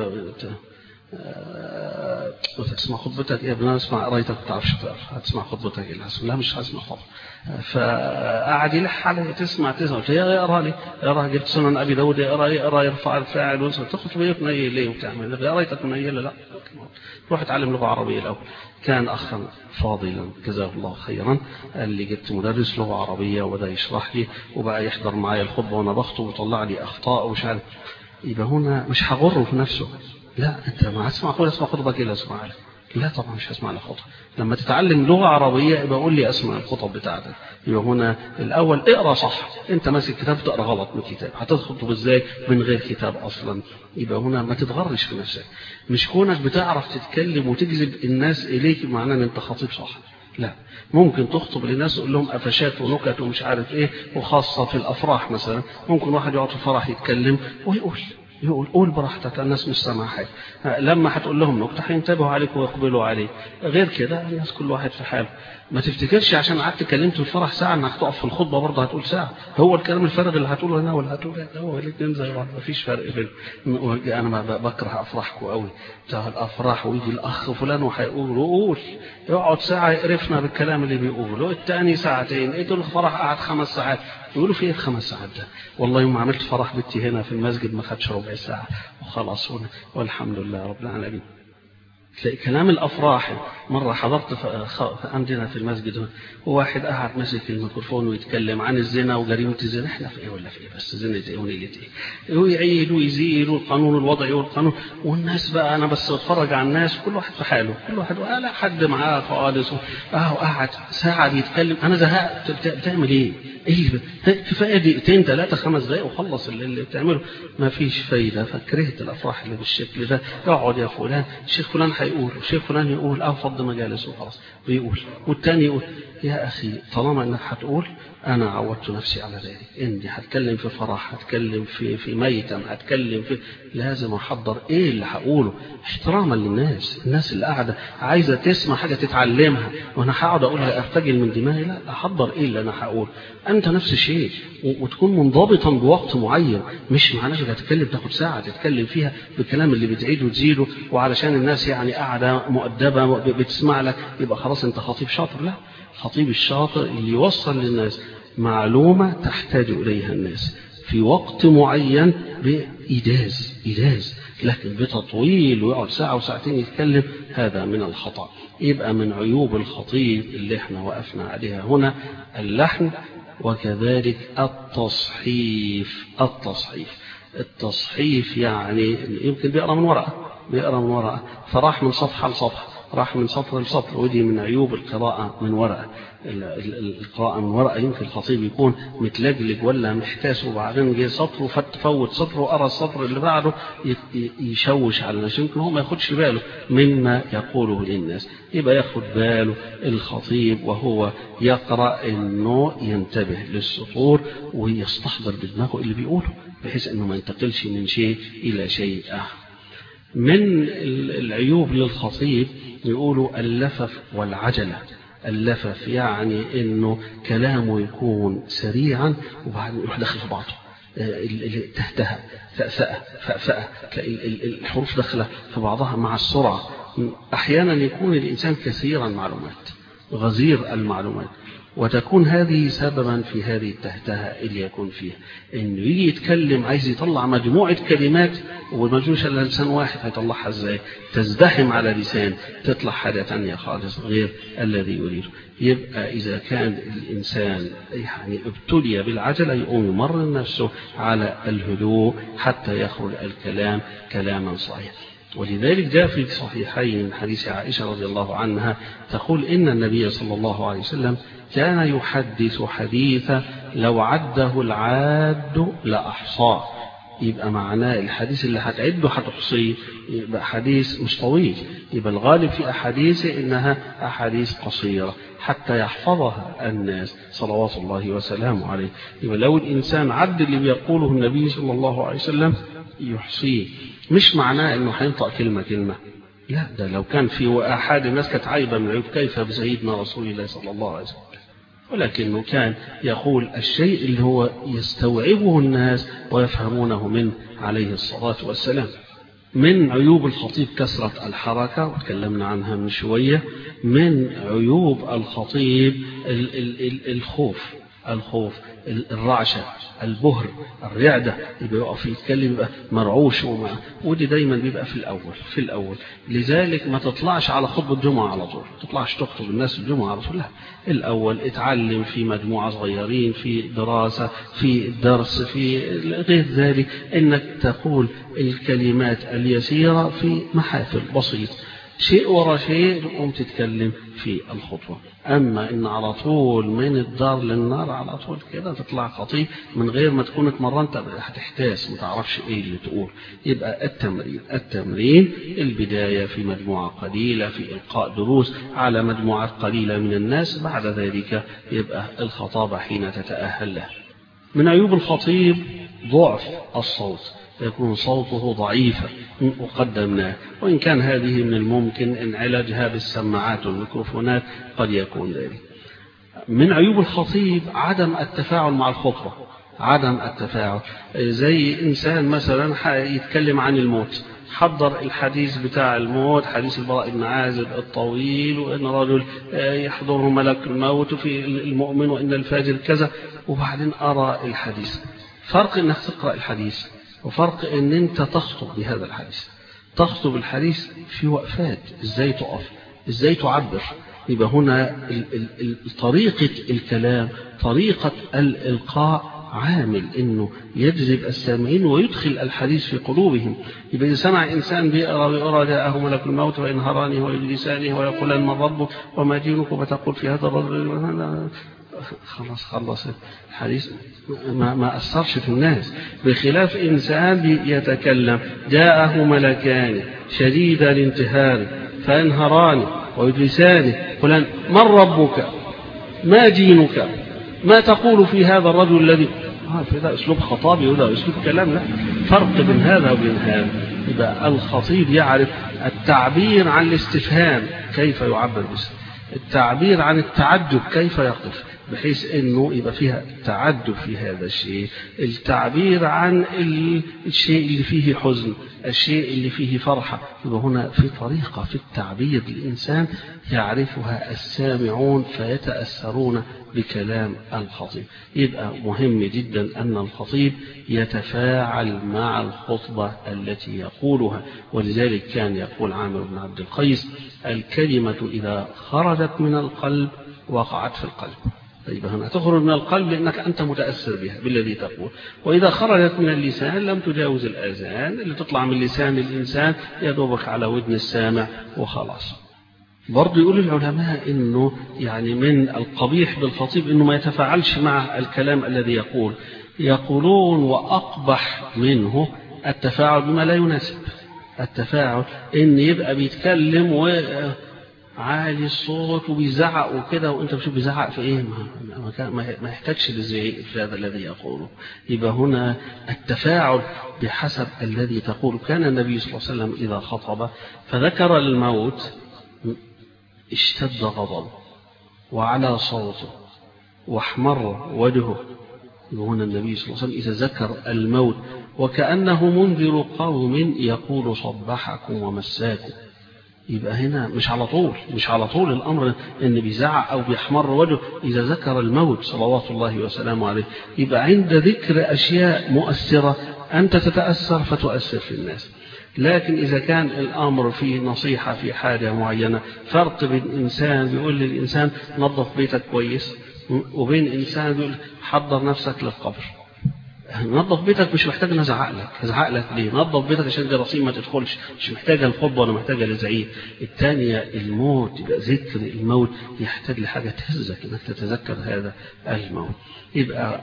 وتسمع خطبتك يا ابن اسمع قرايتك ما تعرفش هتسمع خطبتك ايه لا مش هسمع خطبه فقعد يلح علي تسمع تسمع قلت له اقرا لي اقرا جبت سنن ابي داود اقرا اقرا يرفع الفاعل وانسى تخطب ايه تنيل ليه وتعمل قرايتك منيله لا روح اتعلم لغه عربيه الاول كان اخا فاضلا جزاه الله خيرا قال لي جبت مدرس لغه عربيه وبدا يشرح لي وبقى يحضر معايا الخطبه وانا بخطب ويطلع لي اخطاء ومش عارف يبقى هنا مش هغره في نفسه لا انت ما هتسمع خطبه اسمع خطبك الا اسمع لك لا طبعا مش هسمع لك خطبه لما تتعلم لغه عربيه يبقى قول لي اسمع الخطب بتاعتك يبقى هنا الاول اقرا صح انت ماسك كتاب تقرا غلط من الكتاب هتخطب ازاي من غير كتاب اصلا يبقى هنا ما تتغرش في نفسك مش كونك بتعرف تتكلم وتجذب الناس اليك معناه ان انت خطيب صح لا ممكن تخطب لناس تقول لهم قفشات ونكت ومش عارف ايه وخاصه في الافراح مثلا ممكن واحد يقعد في فرح يتكلم ويقول يقول قول براحتك الناس مش سامعه حاجه لما هتقول لهم نكته هينتبهوا عليك ويقبلوا عليك غير كده الناس كل واحد في حاله ما تفتكرش عشان قعدت كلمت في الفرح ساعه انك تقف في الخطبه برضه هتقول ساعه هو الكلام الفارغ اللي هتقوله هنا ولا هتقوله هنا هو الاثنين زي بعض مفيش فرق بين انا ما بكره افراحكم قوي بتاع الافراح ويجي الاخ فلان وهيقول قول يقعد ساعه يقرفنا بالكلام اللي بيقوله الثاني ساعتين ايه دول الفرح قعد خمس ساعات يقولوا في ايه الخمس ساعات ده والله يوم عملت فرح بنتي هنا في المسجد ما خدش ربع ساعه وخلاص والحمد لله رب العالمين تلاقي كلام الافراح مره حضرت عندنا في المسجد وواحد قاعد ماسك الميكروفون ويتكلم عن الزنا وجريمه الزنا احنا في ايه ولا في ايه بس زنا ايه ونيله ايه ويعيد ويزيد والقانون الوضعي والقانون والناس بقى انا بس بتفرج على الناس كل واحد في حاله كل واحد ولا حد معاه خالص اه قاعد ساعه بيتكلم انا زهقت بتعمل ايه؟ ايه كفايه دقيقتين ثلاثه خمس دقائق وخلص اللي, اللي بتعمله ما فيش فايده فكرهت الافراح اللي بالشكل ده اقعد يا فلان الشيخ فلان هيقول والشيخ فلان يقول اه فض مجالس وخلاص بيقول والتاني يقول يا اخي طالما انك هتقول انا عودت نفسي على ذلك اني هتكلم في فرح هتكلم في في ميتم هتكلم في لازم احضر ايه اللي هقوله احتراما للناس الناس اللي قاعده عايزه تسمع حاجه تتعلمها وانا هقعد اقولها ارتجل من دماغي لا احضر ايه اللي انا هقول انت نفس الشيء وتكون منضبطا بوقت معين مش معناه انك هتتكلم تاخد ساعه تتكلم فيها بالكلام اللي بتعيد وتزيده وعلشان الناس يعني قاعده مؤدبه بتسمع لك يبقى خلاص انت خطيب شاطر لا الخطيب الشاطر اللي يوصل للناس معلومة تحتاج إليها الناس في وقت معين بإيجاز إيجاز لكن بتطويل ويقعد ساعة وساعتين يتكلم هذا من الخطأ يبقى من عيوب الخطيب اللي احنا وقفنا عليها هنا اللحن وكذلك التصحيف التصحيف التصحيف يعني يمكن بيقرأ من ورقة بيقرأ من ورقة فراح من صفحة لصفحة راح من سطر لسطر ودي من عيوب القراءة من ورقة القراءة من ورقة يمكن الخطيب يكون متلجلج ولا محتاس وبعدين جه سطر وفوت سطر وقرا السطر اللي بعده يشوش على الناس يمكن هو ما ياخدش باله مما يقوله للناس يبقى ياخد باله الخطيب وهو يقرأ انه ينتبه للسطور ويستحضر بدماغه اللي بيقوله بحيث انه ما ينتقلش من شيء الى شيء اخر من العيوب للخطيب يقولوا اللفف والعجلة اللفف يعني انه كلامه يكون سريعا وبعدين يروح داخل في بعضه تهتها فأفأة فأفأة الحروف داخلة في بعضها مع السرعة أحيانا يكون الإنسان كثير المعلومات غزير المعلومات وتكون هذه سببا في هذه التهتهة اللي يكون فيها انه يجي يتكلم عايز يطلع مجموعة كلمات ومجوش الا لسان واحد هيطلعها ازاي تزدحم على لسان تطلع حاجة تانية خالص غير الذي يريده يبقى إذا كان الإنسان يعني ابتلي بالعجلة يقوم يمرن نفسه على الهدوء حتى يخرج الكلام كلاما صحيحا ولذلك جاء في صحيحين من حديث عائشة رضي الله عنها تقول إن النبي صلى الله عليه وسلم كان يحدث حديثا لو عده العاد لأحصاه يبقى معناه الحديث اللي هتعده هتحصيه يبقى حديث مش طويل يبقى الغالب في أحاديثه إنها أحاديث قصيرة حتى يحفظها الناس صلوات الله وسلامه عليه يبقى لو الإنسان عد اللي بيقوله النبي صلى الله عليه وسلم يحصيه مش معناه انه هينطق كلمة كلمة لا ده لو كان في أحد الناس كانت عيبة من عيوب كيف بسيدنا رسول الله صلى الله عليه وسلم ولكنه كان يقول الشيء اللي هو يستوعبه الناس ويفهمونه منه عليه الصلاة والسلام من عيوب الخطيب كثرة الحركة وتكلمنا عنها من شوية من عيوب الخطيب الخوف الخوف الرعشة البهر الرعدة يبقى يقف يتكلم يبقى مرعوش وما ودي دايما بيبقى في الأول في الأول لذلك ما تطلعش على خطبة الجمعة على طول ما تطلعش تخطب الناس الجمعة على طول لا الأول اتعلم في مجموعة صغيرين في دراسة في درس في غير ذلك انك تقول الكلمات اليسيرة في محافل بسيط شيء ورا شيء تقوم تتكلم في الخطوة أما إن على طول من الدار للنار على طول كده تطلع خطيب من غير ما تكون اتمرنت هتحتاس ما تعرفش إيه اللي تقول يبقى التمرين التمرين البداية في مجموعة قليلة في إلقاء دروس على مجموعات قليلة من الناس بعد ذلك يبقى الخطابة حين تتأهل له من عيوب الخطيب ضعف الصوت يكون صوته ضعيفا وقدمناه وإن كان هذه من الممكن إن علاجها بالسماعات والميكروفونات قد يكون ذلك من عيوب الخطيب عدم التفاعل مع الخطبة عدم التفاعل زي إنسان مثلا يتكلم عن الموت حضر الحديث بتاع الموت حديث البراء بن عازب الطويل وإن رجل يحضره ملك الموت في المؤمن وإن الفاجر كذا وبعدين أرى الحديث فرق إنك تقرأ الحديث وفرق ان انت تخطب بهذا الحديث تخطب الحديث في وقفات ازاي تقف ازاي تعبر يبقى هنا طريقة الكلام طريقة الإلقاء عامل انه يجذب السامعين ويدخل الحديث في قلوبهم يبقى اذا سمع انسان بيقرا ويقرا جاءه ملك الموت وان هراني ولسانه ويقول من ربك وما دينك فتقول في هذا الرجل خلاص خلص الحديث ما, ما أثرش في الناس بخلاف إنسان يتكلم جاءه ملكان شديد الانتهار فانهران ويجلسان فلان من ربك ما دينك ما تقول في هذا الرجل الذي آه في ذا أسلوب خطابي ولا أسلوب كلام لا فرق بين هذا وبين هذا يبقى الخطيب يعرف التعبير عن الاستفهام كيف يعبر باسم التعبير عن التعجب كيف يقف بحيث انه يبقى فيها تعدد في هذا الشيء التعبير عن الشيء اللي فيه حزن الشيء اللي فيه فرحة يبقى هنا في طريقة في التعبير الإنسان يعرفها السامعون فيتأثرون بكلام الخطيب يبقى مهم جدا أن الخطيب يتفاعل مع الخطبة التي يقولها ولذلك كان يقول عامر بن عبد القيس الكلمة إذا خرجت من القلب وقعت في القلب طيب هنا تخرج من القلب لأنك أنت متأثر بها بالذي تقول وإذا خرجت من اللسان لم تجاوز الآذان اللي تطلع من لسان الإنسان يدوبك على ودن السامع وخلاص برضه يقول العلماء انه يعني من القبيح بالخطيب انه ما يتفاعلش مع الكلام الذي يقول يقولون واقبح منه التفاعل بما لا يناسب التفاعل ان يبقى بيتكلم وعالي الصوت وبيزعق وكده وانت بتشوف بيزعق في ايه ما, ما, ما يحتاجش للزعيق في هذا الذي يقوله يبقى هنا التفاعل بحسب الذي تقول كان النبي صلى الله عليه وسلم اذا خطب فذكر الموت اشتد غضبه وعلى صوته واحمر وجهه هنا النبي صلى الله عليه وسلم إذا ذكر الموت وكأنه منذر قوم يقول صبحكم ومساكم يبقى هنا مش على طول مش على طول الأمر إن بيزعق أو بيحمر وجهه إذا ذكر الموت صلوات الله وسلامه عليه يبقى عند ذكر أشياء مؤثرة أنت تتأثر فتؤثر في الناس لكن إذا كان الأمر فيه نصيحة في حاجة معينة فرق بين إنسان بيقول للإنسان نظف بيتك كويس وبين إنسان بيقول حضر نفسك للقبر نظف بيتك مش محتاج نزعق لك ازعق لك ليه نظف بيتك عشان جراثيم ما تدخلش مش محتاجه الخطبه ولا محتاجه لزعيق الثانيه الموت يبقى ذكر الموت يحتاج لحاجه تهزك انك تتذكر هذا الموت يبقى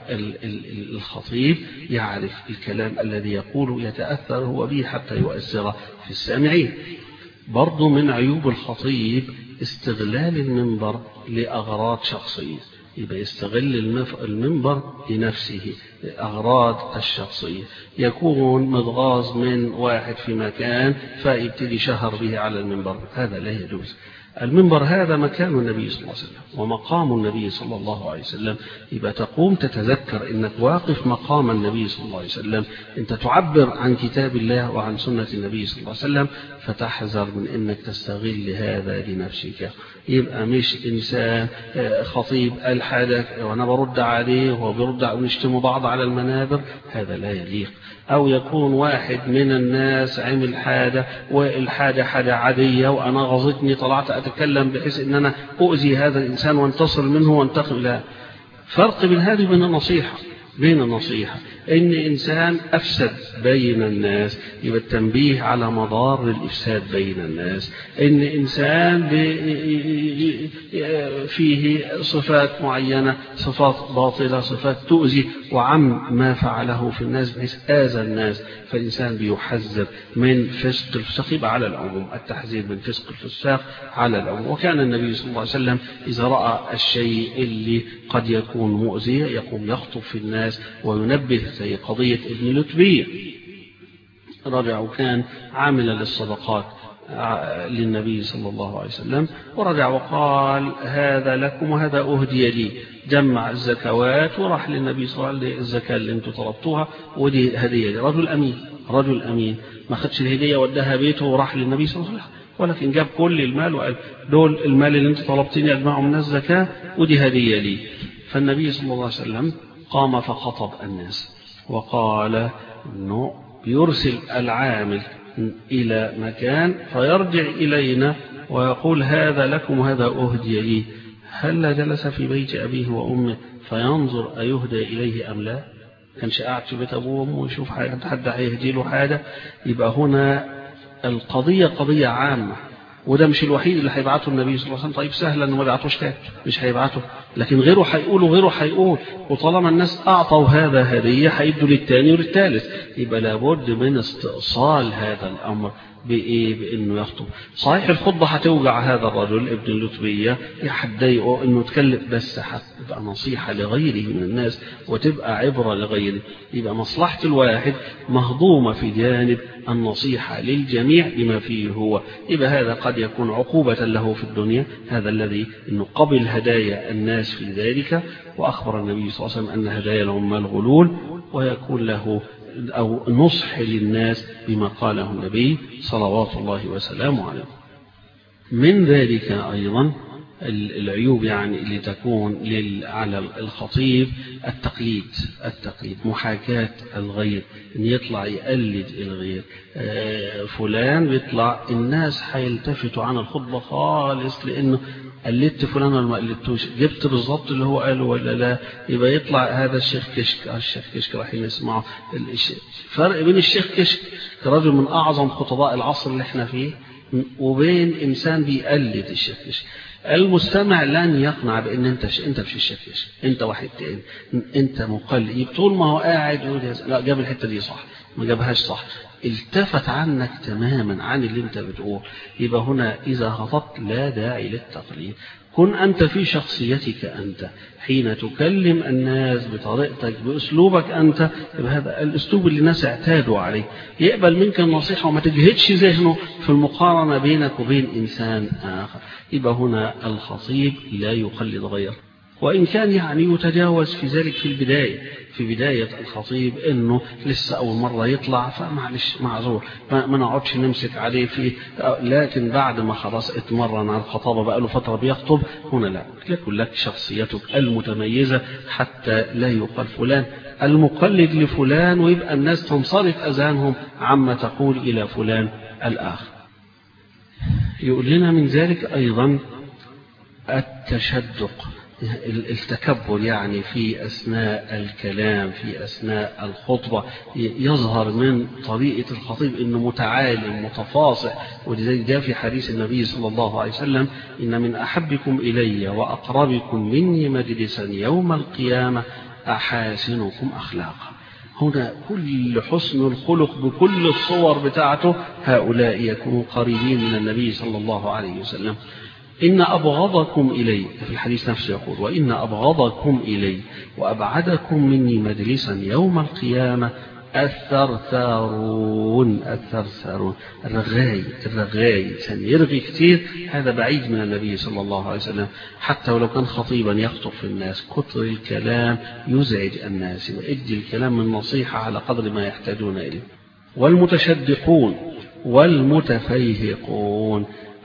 الخطيب يعرف الكلام الذي يقوله يتاثر هو به حتى يؤثر في السامعين برضه من عيوب الخطيب استغلال المنبر لاغراض شخصيه يبقى يستغل المنبر لنفسه أغراض الشخصية يكون متغاظ من واحد في مكان فيبتدي شهر به على المنبر هذا لا يجوز المنبر هذا مكان النبي صلى الله عليه وسلم ومقام النبي صلى الله عليه وسلم يبقى تقوم تتذكر انك واقف مقام النبي صلى الله عليه وسلم انت تعبر عن كتاب الله وعن سنة النبي صلى الله عليه وسلم فتحذر من انك تستغل هذا لنفسك يبقى مش انسان خطيب الحدث وانا برد عليه وهو بيرد ونشتموا بعض على المنابر هذا لا يليق أو يكون واحد من الناس عمل حاجة والحاجة حاجة عادية وأنا غضتني طلعت أتكلم بحيث أن أنا أؤذي هذا الإنسان وانتصر منه وانتقم لا فرق بين هذه وبين النصيحة بين النصيحة إن إنسان أفسد بين الناس يبقى التنبيه على مضار الإفساد بين الناس إن إنسان فيه صفات معينة صفات باطلة صفات تؤذي وعم ما فعله في الناس بحيث آذى الناس فالإنسان بيحذر من فسق الفسق يبقى على العموم التحذير من فسق الفساق على العموم وكان النبي صلى الله عليه وسلم إذا رأى الشيء اللي قد يكون مؤذي يقوم يخطب في الناس وينبه زي قضية ابن لتبية رجع وكان عاملا للصدقات للنبي صلى الله عليه وسلم ورجع وقال هذا لكم وهذا أهدي لي جمع الزكوات وراح للنبي صلى الله عليه وسلم الزكاة اللي انتم طلبتوها ودي هدية لي رجل أمين رجل أمين ما خدش الهدية وداها بيته وراح للنبي صلى الله عليه وسلم ولكن جاب كل المال وقال دول المال اللي انت طلبتني أجمعه من الزكاة ودي هدية لي فالنبي صلى الله عليه وسلم قام فخطب الناس وقال انه بيرسل العامل إلى مكان فيرجع إلينا ويقول هذا لكم وهذا أهدي لي هل جلس في بيت أبيه وأمه فينظر أيهدى إليه أم لا كانش قاعد في بيت أبوه وأمه ويشوف حاجة حد هيهدي له حاجة يبقى هنا القضية قضية عامة وده مش الوحيد اللي هيبعته النبي صلى الله عليه وسلم طيب سهل انه ما يبعتوش تاني مش هيبعته لكن غيره هيقول وغيره هيقول وطالما الناس اعطوا هذا هديه هيدوا للثاني وللثالث يبقى لابد من استئصال هذا الامر بايه بانه يخطب صحيح الخطبه هتوجع هذا الرجل ابن اللتبيه يحديه انه يتكلم بس هتبقى نصيحه لغيره من الناس وتبقى عبره لغيره يبقى مصلحه الواحد مهضومه في جانب النصيحه للجميع بما فيه هو يبقى هذا قد يكون عقوبه له في الدنيا هذا الذي انه قبل هدايا الناس في ذلك واخبر النبي صلى الله عليه وسلم ان هدايا العمال غلول ويكون له أو نصح للناس بما قاله النبي صلوات الله وسلامه عليه من ذلك أيضا العيوب يعني اللي تكون على الخطيب التقليد التقليد محاكاة الغير ان يطلع يقلد الغير فلان بيطلع الناس هيلتفتوا عن الخطبة خالص لانه قلدت فلان ولا ما قلدتوش جبت بالظبط اللي هو قاله ولا لا يبقى يطلع هذا الشيخ كشك الشيخ كشك راح يسمعه فرق بين الشيخ كشك كرجل من اعظم خطباء العصر اللي احنا فيه وبين إنسان بيقلد الشفيش المستمع لن يقنع بان انت ش... انت مش الشفيش انت واحد تاني انت مقلد طول ما هو قاعد يقول لا جاب الحته دي صح ما جابهاش صح التفت عنك تماما عن اللي انت بتقول يبقى هنا اذا خطبت لا داعي للتقليد كن أنت في شخصيتك أنت حين تكلم الناس بطريقتك بأسلوبك أنت يبقى هذا الأسلوب اللي الناس اعتادوا عليه يقبل منك النصيحة وما تجهدش ذهنه في المقارنة بينك وبين إنسان آخر يبقى هنا الخطيب لا يقلد غيره وإن كان يعني يتجاوز في ذلك في البداية في بداية الخطيب إنه لسه أول مرة يطلع فمعلش معذور ما, ما نقعدش نمسك عليه فيه لكن بعد ما خلاص اتمرن على الخطابة بقى له فترة بيخطب هنا لا يكن لك شخصيتك المتميزة حتى لا يقال فلان المقلد لفلان ويبقى الناس تنصرف أذهانهم عما تقول إلى فلان الآخر يقول لنا من ذلك أيضا التشدق التكبر يعني في أثناء الكلام في أثناء الخطبة يظهر من طريقة الخطيب أنه متعالم متفاصح ولذلك جاء في حديث النبي صلى الله عليه وسلم إن من أحبكم إلي وأقربكم مني مجلسا يوم القيامة أحاسنكم أخلاقا هنا كل حسن الخلق بكل الصور بتاعته هؤلاء يكونوا قريبين من النبي صلى الله عليه وسلم إن أبغضكم إلي في الحديث نفسه يقول وإن أبغضكم إلي وأبعدكم مني مجلسا يوم القيامة الثرثارون الثرثارون الرغاي الرغاي إنسان يرغي كتير هذا بعيد من النبي صلى الله عليه وسلم حتى ولو كان خطيبا يخطب في الناس كتر الكلام يزعج الناس وإدي الكلام من نصيحة على قدر ما يحتاجون إليه والمتشدقون والمتفيهقون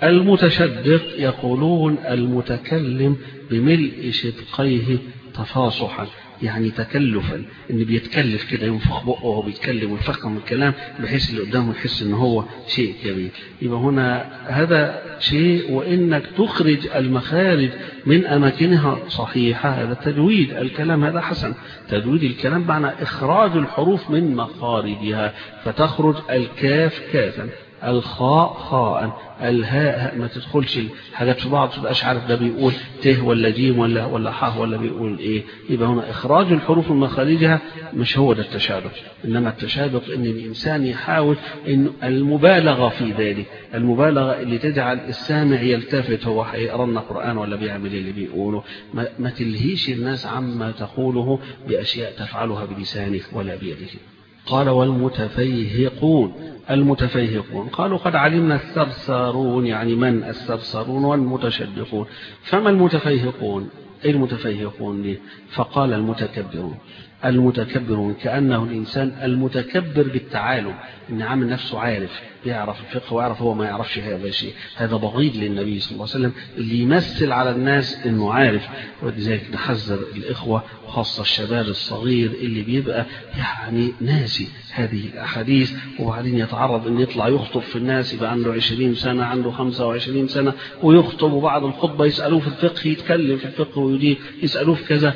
المتشدق يقولون المتكلم بملء شدقيه تفاصحا يعني تكلفا ان بيتكلف كده ينفخ بقه وهو بيتكلم ويفخم الكلام بحيث اللي قدامه يحس ان هو شيء كبير يبقى هنا هذا شيء وانك تخرج المخارج من اماكنها صحيحه هذا تجويد الكلام هذا حسن تجويد الكلام معنى اخراج الحروف من مخارجها فتخرج الكاف كافا الخاء خاء الهاء ما تدخلش الحاجات في بعض تبقاش عارف ده بيقول ت ولا جيم ولا ولا ح ولا بيقول ايه يبقى هنا اخراج الحروف من مخارجها مش هو ده التشابك انما التشابك ان الانسان يحاول ان المبالغه في ذلك المبالغه اللي تجعل السامع يلتفت هو هيقرا لنا قران ولا بيعمل اللي بيقوله ما, ما تلهيش الناس عما تقوله باشياء تفعلها بلسانك ولا بيدك قال والمتفيهقون المتفيهقون قالوا قد علمنا الثرثارون يعني من الثرثارون والمتشدقون فما المتفيهقون أي المتفيهقون ليه فقال المتكبرون المتكبرون كأنه الإنسان المتكبر بالتعالم إن عامل نفسه عارف يعرف الفقه ويعرف هو ما يعرفش هذا الشيء هذا بغيض للنبي صلى الله عليه وسلم اللي يمثل على الناس إنه عارف ولذلك نحذر الإخوة وخاصة الشباب الصغير اللي بيبقى يعني ناسي هذه الأحاديث وبعدين يتعرض إن يطلع يخطب في الناس يبقى عنده 20 سنة عنده 25 سنة ويخطب وبعد الخطبة يسألوه في الفقه يتكلم في الفقه ويديه يسألوه في كذا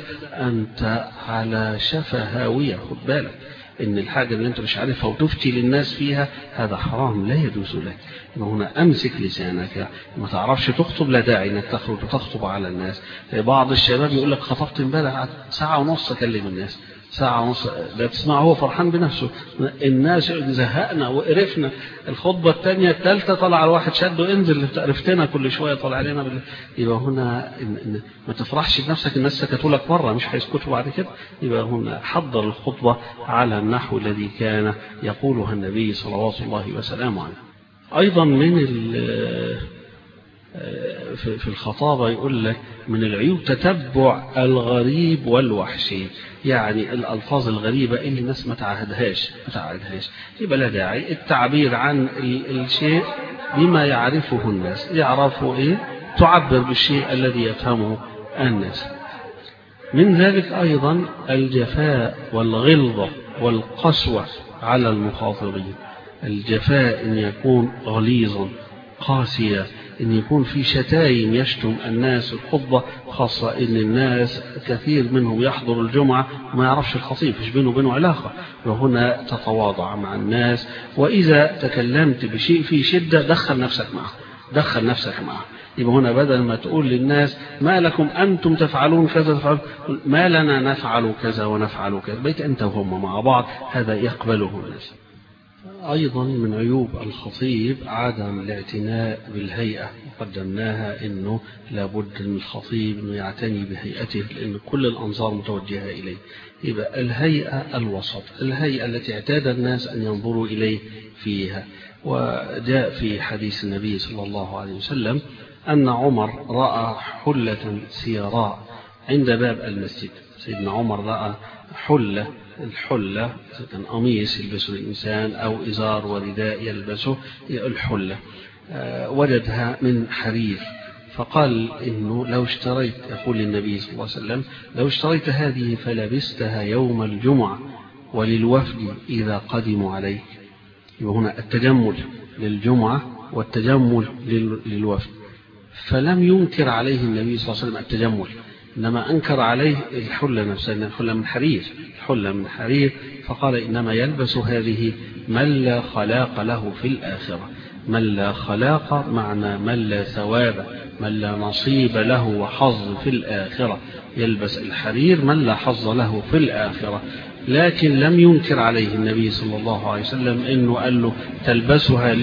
أنت على شفا هاوية خد بالك ان الحاجة اللي انت مش عارفها وتفتي للناس فيها هذا حرام لا يجوز لك هنا امسك لسانك ما تعرفش تخطب لا داعي انك تخرج وتخطب على الناس بعض الشباب يقول لك خطبت امبارح ساعة ونص اكلم الناس ساعة ونص لا تسمع هو فرحان بنفسه الناس زهقنا وقرفنا الخطبة الثانية الثالثة طلع الواحد شده انزل عرفتنا كل شوية طلع علينا بال... يبقى هنا إن إن ما تفرحش بنفسك الناس سكتوا لك بره مش هيسكتوا بعد كده يبقى هنا حضر الخطبة على النحو الذي كان يقولها النبي صلوات الله وسلامه عليه أيضا من في الخطابة يقول لك من العيوب تتبع الغريب والوحشي يعني الألفاظ الغريبة اللي الناس ما تعهدهاش ما تعهدهاش يبقى لا داعي التعبير عن الشيء بما يعرفه الناس يعرفوا إيه تعبر بالشيء الذي يفهمه الناس من ذلك أيضا الجفاء والغلظة والقسوة على المخاطبين الجفاء أن يكون غليظا قاسيا ان يكون في شتايم يشتم الناس الخطبة خاصة ان الناس كثير منهم يحضر الجمعة ما يعرفش الخطيب فيش بينه وبينه علاقة وهنا تتواضع مع الناس وإذا تكلمت بشيء في شدة دخل نفسك معه دخل نفسك معه يبقى هنا بدل ما تقول للناس ما لكم أنتم تفعلون كذا تفعلون ما لنا نفعل كذا ونفعل كذا بيت أنت وهم مع بعض هذا يقبله الناس أيضا من عيوب الخطيب عدم الاعتناء بالهيئة قدمناها أنه لابد من الخطيب أنه يعتني بهيئته لأن كل الأنظار متوجهة إليه يبقى الهيئة الوسط الهيئة التي اعتاد الناس أن ينظروا إليه فيها وجاء في حديث النبي صلى الله عليه وسلم أن عمر رأى حلة سيراء عند باب المسجد سيدنا عمر رأى حلة الحلة كان قميص يلبسه الإنسان أو إزار ورداء يلبسه الحلة وجدها من حرير فقال إنه لو اشتريت يقول النبي صلى الله عليه وسلم لو اشتريت هذه فلبستها يوم الجمعة وللوفد إذا قدموا عليك يبقى هنا التجمل للجمعة والتجمل للوفد فلم ينكر عليه النبي صلى الله عليه وسلم التجمل إنما أنكر عليه الحلة نفسها الحلة من حرير الحلة من حرير فقال إنما يلبس هذه من لا خلاق له في الآخرة من لا خلاق معنى من لا ثواب من لا نصيب له وحظ في الآخرة يلبس الحرير من لا حظ له في الآخرة لكن لم ينكر عليه النبي صلى الله عليه وسلم انه قال له تلبسها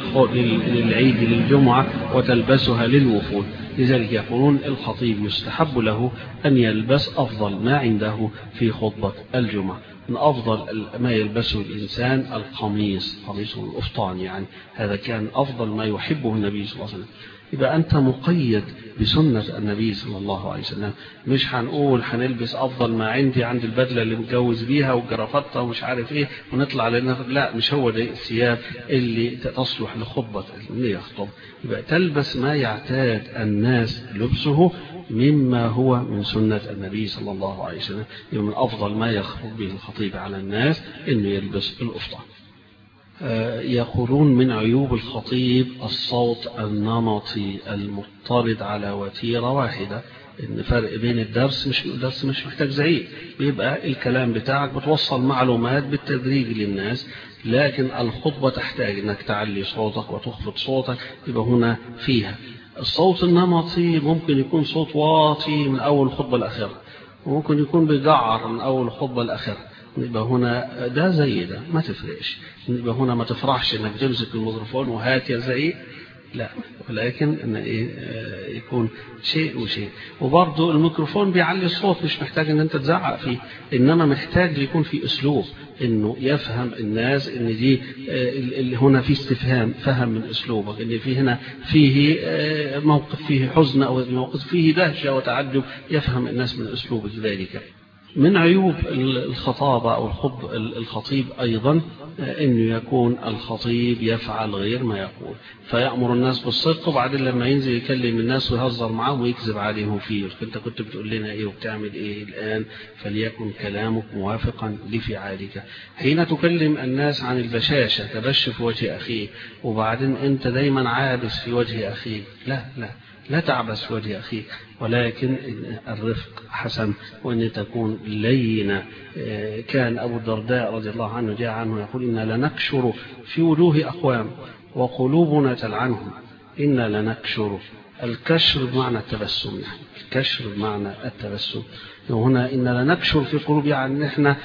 للعيد للجمعة وتلبسها للوفود لذلك يقولون الخطيب يستحب له أن يلبس أفضل ما عنده في خطبة الجمعة من أفضل ما يلبسه الإنسان القميص قميص الأفطان يعني هذا كان أفضل ما يحبه النبي صلى الله عليه وسلم يبقى أنت مقيد بسنة النبي صلى الله عليه وسلم مش هنقول هنلبس أفضل ما عندي عند البدلة اللي متجوز بيها والجرافطة ومش عارف إيه ونطلع لنا لا مش هو ده الثياب اللي تصلح لخطبة اللي يخطب يبقى تلبس ما يعتاد الناس لبسه مما هو من سنة النبي صلى الله عليه وسلم يبقى من أفضل ما يخطب به الخطيب على الناس إنه يلبس الأفطان يقولون من عيوب الخطيب الصوت النمطي المضطرد على وتيرة واحدة ان فرق بين الدرس مش الدرس مش محتاج زعيق بيبقى الكلام بتاعك بتوصل معلومات بالتدريج للناس لكن الخطبة تحتاج انك تعلي صوتك وتخفض صوتك يبقى هنا فيها الصوت النمطي ممكن يكون صوت واطي من اول الخطبة الاخيرة وممكن يكون بيجعر من اول الخطبة الاخيرة يبقى هنا ده زي ده ما تفرقش يبقى هنا ما تفرحش انك تمسك الميكروفون وهات يا زعيق لا ولكن ان ايه يكون شيء وشيء وبرضه الميكروفون بيعلي الصوت مش محتاج ان انت تزعق فيه انما محتاج يكون في اسلوب انه يفهم الناس ان دي اللي هنا في استفهام فهم من اسلوبك ان في هنا فيه موقف فيه حزن او موقف فيه دهشه وتعجب يفهم الناس من اسلوبك ذلك من عيوب الخطابة أو الخطب الخطيب أيضا أنه يكون الخطيب يفعل غير ما يقول فيأمر الناس بالصدق وبعدين لما ينزل يكلم الناس ويهزر معاهم ويكذب عليهم فيه أنت كنت بتقول لنا إيه وبتعمل إيه الآن فليكن كلامك موافقا لفعالك حين تكلم الناس عن البشاشة تبش في وجه أخيه وبعدين أنت دايما عابس في وجه أخيك لا لا لا تعبس في وجه أخيك ولكن الرفق حسن وأن تكون لينة كان أبو الدرداء رضي الله عنه جاء عنه يقول إنا لنكشر في وجوه أقوام وقلوبنا تلعنهم إنا لنكشر الكشر بمعنى التبسم يعني الكشر بمعنى التبسم وهنا إن لنكشر في قلوب يعني احنا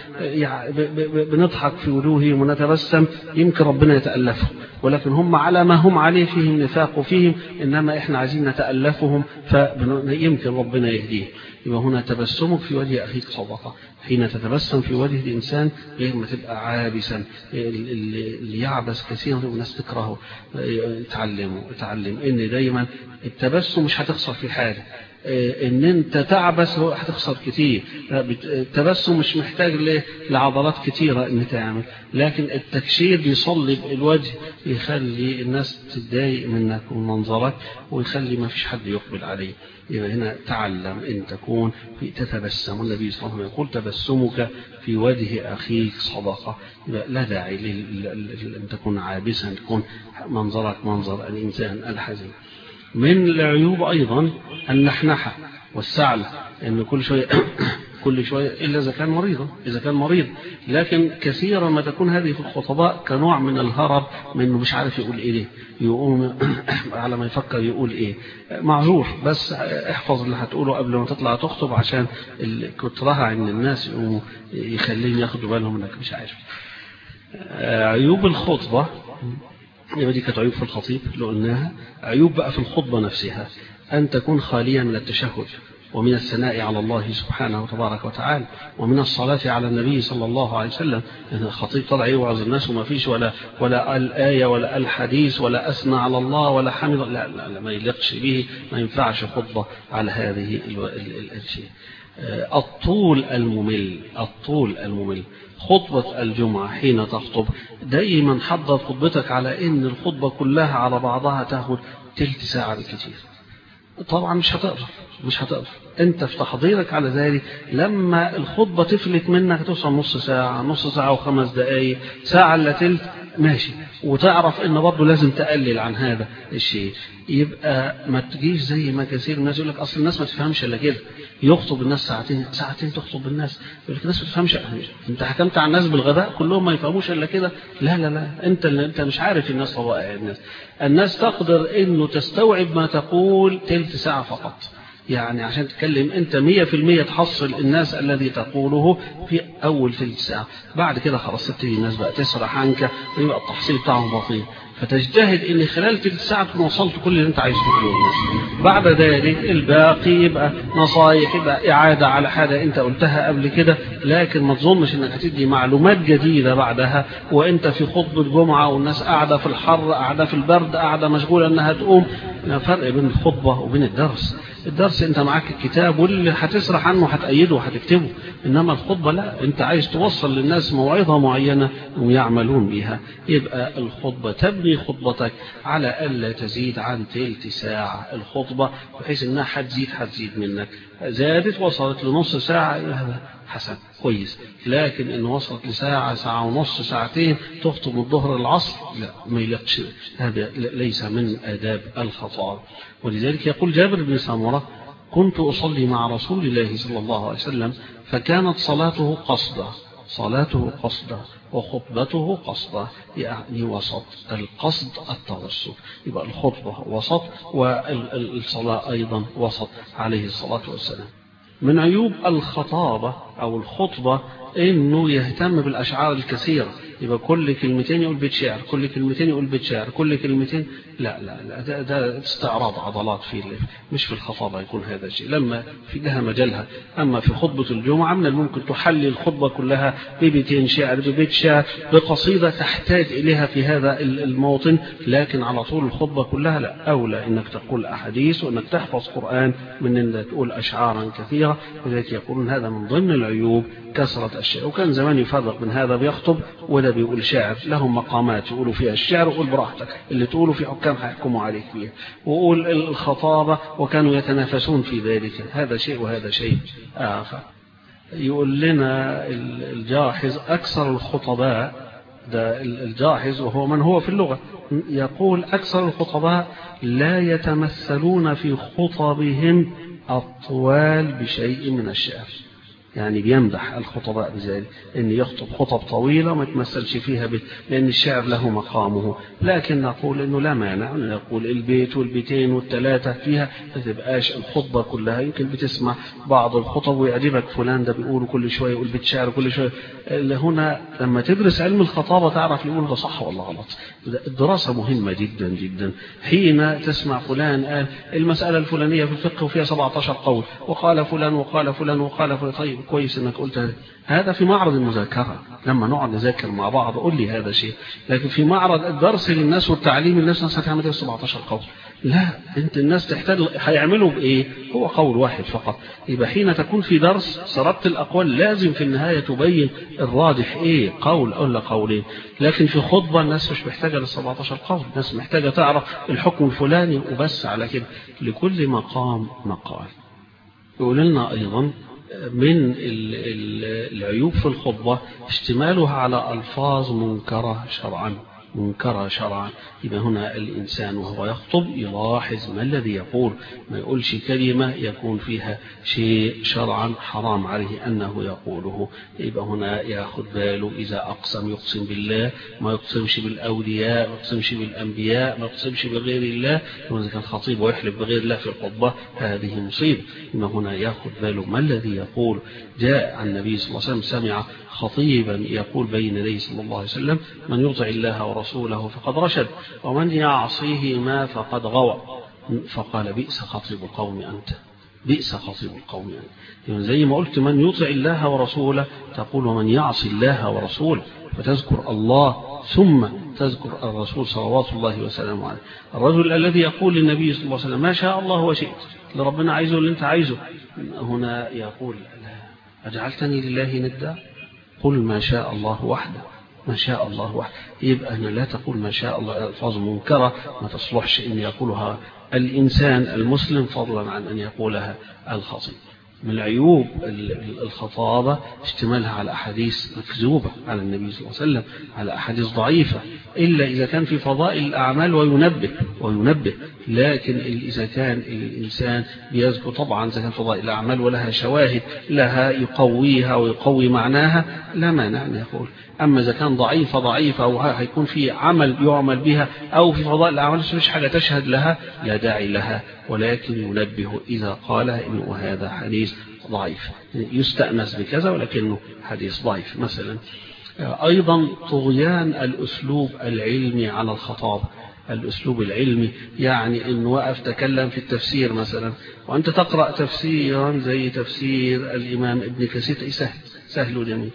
بنضحك في وجوههم ونتبسم يمكن ربنا يتألفهم ولكن هم على ما هم عليه فيهم نفاق فيهم إنما إحنا عايزين نتألفهم فيمكن ربنا يهديه يبقى هنا تبسمك في وجه أخيك صدقة حين تتبسم في وجه الإنسان غير ما تبقى عابسا اللي يعبس كثيرا والناس تكرهه اتعلموا اتعلم ان دايما التبسم مش هتخسر في حاجة ان انت تعبس هتخسر كتير التبسم مش محتاج لعضلات كتيرة ان تعمل لكن التكشير بيصلب الوجه يخلي الناس تتضايق منك ومن منظرك ويخلي ما فيش حد يقبل عليه يبقى هنا تعلم ان تكون في تتبسم النبي صلى الله عليه وسلم يقول تبسمك في وجه اخيك صدقه يبقى لا داعي ان تكون عابسا تكون منظرك منظر الانسان الحزين من العيوب أيضا النحنحة والسعل إن كل شوية كل شوية إلا إذا كان مريضا إذا كان مريض لكن كثيرا ما تكون هذه في الخطباء كنوع من الهرب منه مش عارف يقول إيه يقوم على ما يفكر يقول إيه معذور بس احفظ اللي هتقوله قبل ما تطلع تخطب عشان كترها عند الناس يقوموا يخليهم ياخدوا بالهم انك مش عارف عيوب الخطبة يبقى دي كانت عيوب في الخطيب اللي قلناها عيوب بقى في الخطبة نفسها أن تكون خالية من التشهد ومن الثناء على الله سبحانه وتبارك وتعالى ومن الصلاة على النبي صلى الله عليه وسلم يعني الخطيب طلع يوعظ الناس وما فيش ولا ولا الآية ولا الحديث ولا أثنى على الله ولا حمد لا, لا, لا ما يليقش به ما ينفعش خطبة على هذه الشيء الطول الممل الطول الممل خطبة الجمعة حين تخطب دائما حضر خطبتك على ان الخطبة كلها على بعضها تاخد تلت ساعة بالكثير طبعا مش هتقدر مش هتقدر انت في تحضيرك على ذلك لما الخطبة تفلت منك توصل نص ساعة نص ساعة وخمس دقايق ساعة الا تلت ماشي وتعرف ان برضه لازم تقلل عن هذا الشيء يبقى ما تجيش زي ما كثير الناس يقول لك اصل الناس ما تفهمش الا كده يخطب الناس ساعتين ساعتين تخطب الناس يقول لك الناس ما تفهمش انت حكمت على الناس بالغباء كلهم ما يفهموش الا كده لا لا لا انت اللي انت مش عارف الناس طبائع الناس الناس تقدر انه تستوعب ما تقول تلت ساعه فقط يعني عشان تتكلم انت مية في المية تحصل الناس الذي تقوله في اول ثلث ساعة بعد كده خلاص تبتدي الناس بقى تسرح عنك ويبقى التحصيل بتاعهم بطيء فتجتهد ان خلال ثلث ساعة تكون وصلت كل اللي انت عايز تقوله للناس بعد ذلك الباقي يبقى نصايح يبقى اعادة على حاجة انت قلتها قبل كده لكن ما تظنش انك هتدي معلومات جديدة بعدها وانت في خطبة جمعة والناس قاعدة في الحر قاعدة في البرد قاعدة مشغولة انها تقوم فرق بين الخطبة وبين الدرس الدرس انت معاك الكتاب واللي هتسرح عنه هتأيده وهتكتبه انما الخطبة لا انت عايز توصل للناس موعظة معينة ويعملون بها يبقى الخطبة تبني خطبتك على ألا تزيد عن تلت ساعة الخطبة بحيث انها هتزيد هتزيد منك زادت وصلت لنص ساعة هذا حسن كويس لكن ان وصلت لساعة ساعة ونص ساعتين تخطب الظهر العصر لا ما يلقش هذا ليس من آداب الخطاب ولذلك يقول جابر بن سامرة كنت أصلي مع رسول الله صلى الله عليه وسلم فكانت صلاته قصدا صلاته قصدا وخطبته قصدا يعني وسط القصد التوسط يبقى الخطبة وسط والصلاة أيضا وسط عليه الصلاة والسلام من عيوب الخطابة أو الخطبة إنه يهتم بالأشعار الكثيرة يبقى كل كلمتين يقول بيت شعر كل كلمتين يقول بيت شعر كل كلمتين لا لا لا ده, ده استعراض عضلات في مش في الخطابة يكون هذا الشيء لما في لها مجالها أما في خطبة الجمعة من الممكن تحلي الخطبة كلها ببيتين شعر ببيت شعر بقصيدة تحتاج إليها في هذا الموطن لكن على طول الخطبة كلها لا أولى إنك تقول أحاديث وإنك تحفظ قرآن من إنك تقول أشعارا كثيرة ولذلك يقولون هذا من ضمن العيوب كثرة الشعر وكان زمان يفرق من هذا بيخطب وده بيقول شعر لهم مقامات يقولوا فيها الشعر وقول براحتك اللي تقوله في حكام هيحكموا عليك فيها وقول الخطابة وكانوا يتنافسون في ذلك هذا شيء وهذا شيء آخر يقول لنا الجاحظ أكثر الخطباء ده الجاحظ وهو من هو في اللغة يقول أكثر الخطباء لا يتمثلون في خطبهم الطوال بشيء من الشعر يعني بيمدح الخطباء بذلك ان يخطب خطب طويلة وما يتمثلش فيها بيت لان الشعر له مقامه لكن نقول انه لا مانع ان نقول البيت والبيتين والثلاثة فيها ما تبقاش الخطبة كلها يمكن بتسمع بعض الخطب ويعجبك فلان ده بيقول كل شوية يقول بيت شعر كل شوية هنا لما تدرس علم الخطابة تعرف يقول ده صح ولا غلط الدراسة مهمة جدا جدا حين تسمع فلان قال المسألة الفلانية في الفقه وفيها 17 قول وقال فلان وقال فلان وقال فلان طيب كويس انك قلت هذا في معرض المذاكرة لما نقعد نذاكر مع بعض قول لي هذا شيء لكن في معرض الدرس للناس والتعليم للناس الناس هتعمل ايه 17 قول لا انت الناس تحتاج هيعملوا بايه هو قول واحد فقط يبقى حين تكون في درس سردت الاقوال لازم في النهايه تبين الراجح ايه قول ولا قولين لكن في خطبه الناس مش محتاجه لل 17 قول الناس محتاجه تعرف الحكم الفلاني وبس على كده لكل مقام مقال يقول لنا ايضا من العيوب في الخطبة اشتمالها على ألفاظ منكرة شرعا منكرة شرعا يبقى هنا الإنسان وهو يخطب يلاحظ ما الذي يقول ما يقولش كلمة يكون فيها شيء شرعا حرام عليه أنه يقوله يبقى هنا ياخد باله إذا أقسم يقسم بالله ما يقسمش بالأولياء ما يقسمش بالأنبياء ما يقسمش بغير الله إذا كان خطيب ويحلف بغير الله في الخطبة هذه مصيبة إما هنا ياخد باله ما الذي يقول جاء عن النبي صلى الله عليه وسلم سمع خطيبا يقول بين يديه صلى الله عليه وسلم من يطع الله ورسوله فقد رشد ومن يعصيهما فقد غوى فقال بئس خطيب القوم أنت بئس خطيب القوم أنت يعني زي ما قلت من يطع الله ورسوله تقول ومن يعصي الله ورسوله فتذكر الله ثم تذكر الرسول صلوات الله وسلامه عليه الرجل الذي يقول للنبي صلى الله عليه وسلم ما شاء الله وشئت اللي ربنا عايزه اللي انت عايزه هنا يقول لا أجعلتني لله ندا قل ما شاء الله وحده ما شاء الله وحده يبقى أنا لا تقول ما شاء الله ألفاظ منكرة ما تصلحش أن يقولها الإنسان المسلم فضلا عن أن يقولها الخطيب من عيوب الخطابة اشتمالها على أحاديث مكذوبة على النبي صلى الله عليه وسلم على أحاديث ضعيفة إلا إذا كان في فضائل الأعمال وينبه وينبه لكن إذا كان الإنسان بيذكر طبعا إذا كان فضائل الأعمال ولها شواهد لها يقويها ويقوي معناها لا مانع أن يقول أما إذا كان ضعيفة ضعيفة أو هيكون في عمل يعمل بها أو في فضائل الأعمال مش حاجة تشهد لها لا داعي لها ولكن ينبه إذا قالها إنه هذا حديث ضعيف يستأنس بكذا ولكنه حديث ضعيف مثلا أيضا طغيان الأسلوب العلمي على الخطاب الأسلوب العلمي يعني أن وقف تكلم في التفسير مثلا وأنت تقرأ تفسيرا زي تفسير الإمام ابن كثير سهل سهل وجميل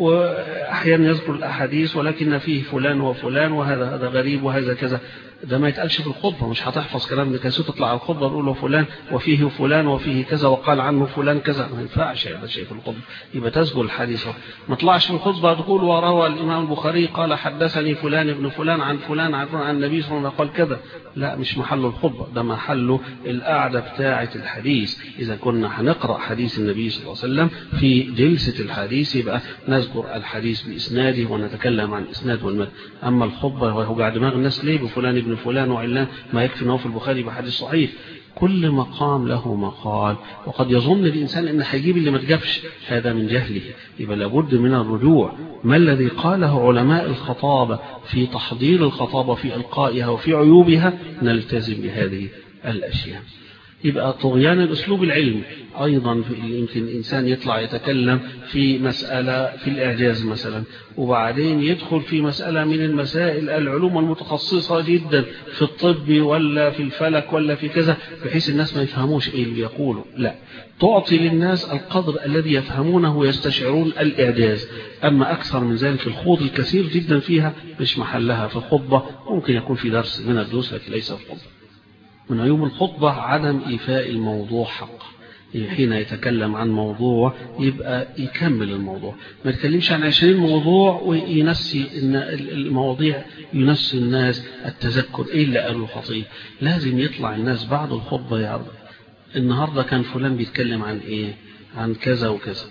وأحيانا يذكر الأحاديث ولكن فيه فلان وفلان وهذا هذا غريب وهذا كذا ده ما يتقالش في الخطبة مش هتحفظ كلام ابن كثير تطلع على الخطبة تقول له فلان وفيه فلان وفيه كذا وقال عنه فلان كذا ما ينفعش هذا شيء في الخطبة يبقى تسجل الحديث ما طلعش في الخطبة تقول وروى الإمام البخاري قال حدثني فلان ابن فلان عن فلان عن, عن النبي صلى الله عليه وسلم قال كذا لا مش محل الخطبة ده محله القعدة بتاعة الحديث إذا كنا هنقرأ حديث النبي صلى الله عليه وسلم في جلسة الحديث يبقى نذكر الحديث بإسناده ونتكلم عن إسناد والمد أما الخطبة وهو قاعد دماغ الناس ليه بفلان ابن فلان وعلان ما يكفي أنه في البخاري بحديث صحيح كل مقام له مقال وقد يظن الإنسان أن هيجيب اللي ما تجابش هذا من جهله يبقى لابد من الرجوع ما الذي قاله علماء الخطابة في تحضير الخطابة في إلقائها وفي عيوبها نلتزم بهذه الأشياء يبقى طغيان الأسلوب العلمي أيضا يمكن الإنسان يطلع يتكلم في مسألة في الإعجاز مثلا وبعدين يدخل في مسألة من المسائل العلوم المتخصصة جدا في الطب ولا في الفلك ولا في كذا بحيث الناس ما يفهموش إيه اللي بيقولوا لا تعطي للناس القدر الذي يفهمونه ويستشعرون الإعجاز أما أكثر من ذلك الخوض الكثير جدا فيها مش محلها في الخطبة ممكن يكون في درس من الدروس لكن ليس في الخطبة من عيوب الخطبة عدم إيفاء الموضوع حقه حين يتكلم عن موضوع يبقى يكمل الموضوع ما يتكلمش عن عشرين موضوع وينسي إن المواضيع ينسي الناس التذكر إيه اللي قاله الخطيب لازم يطلع الناس بعد الخطبة يعرض النهاردة كان فلان بيتكلم عن إيه عن كذا وكذا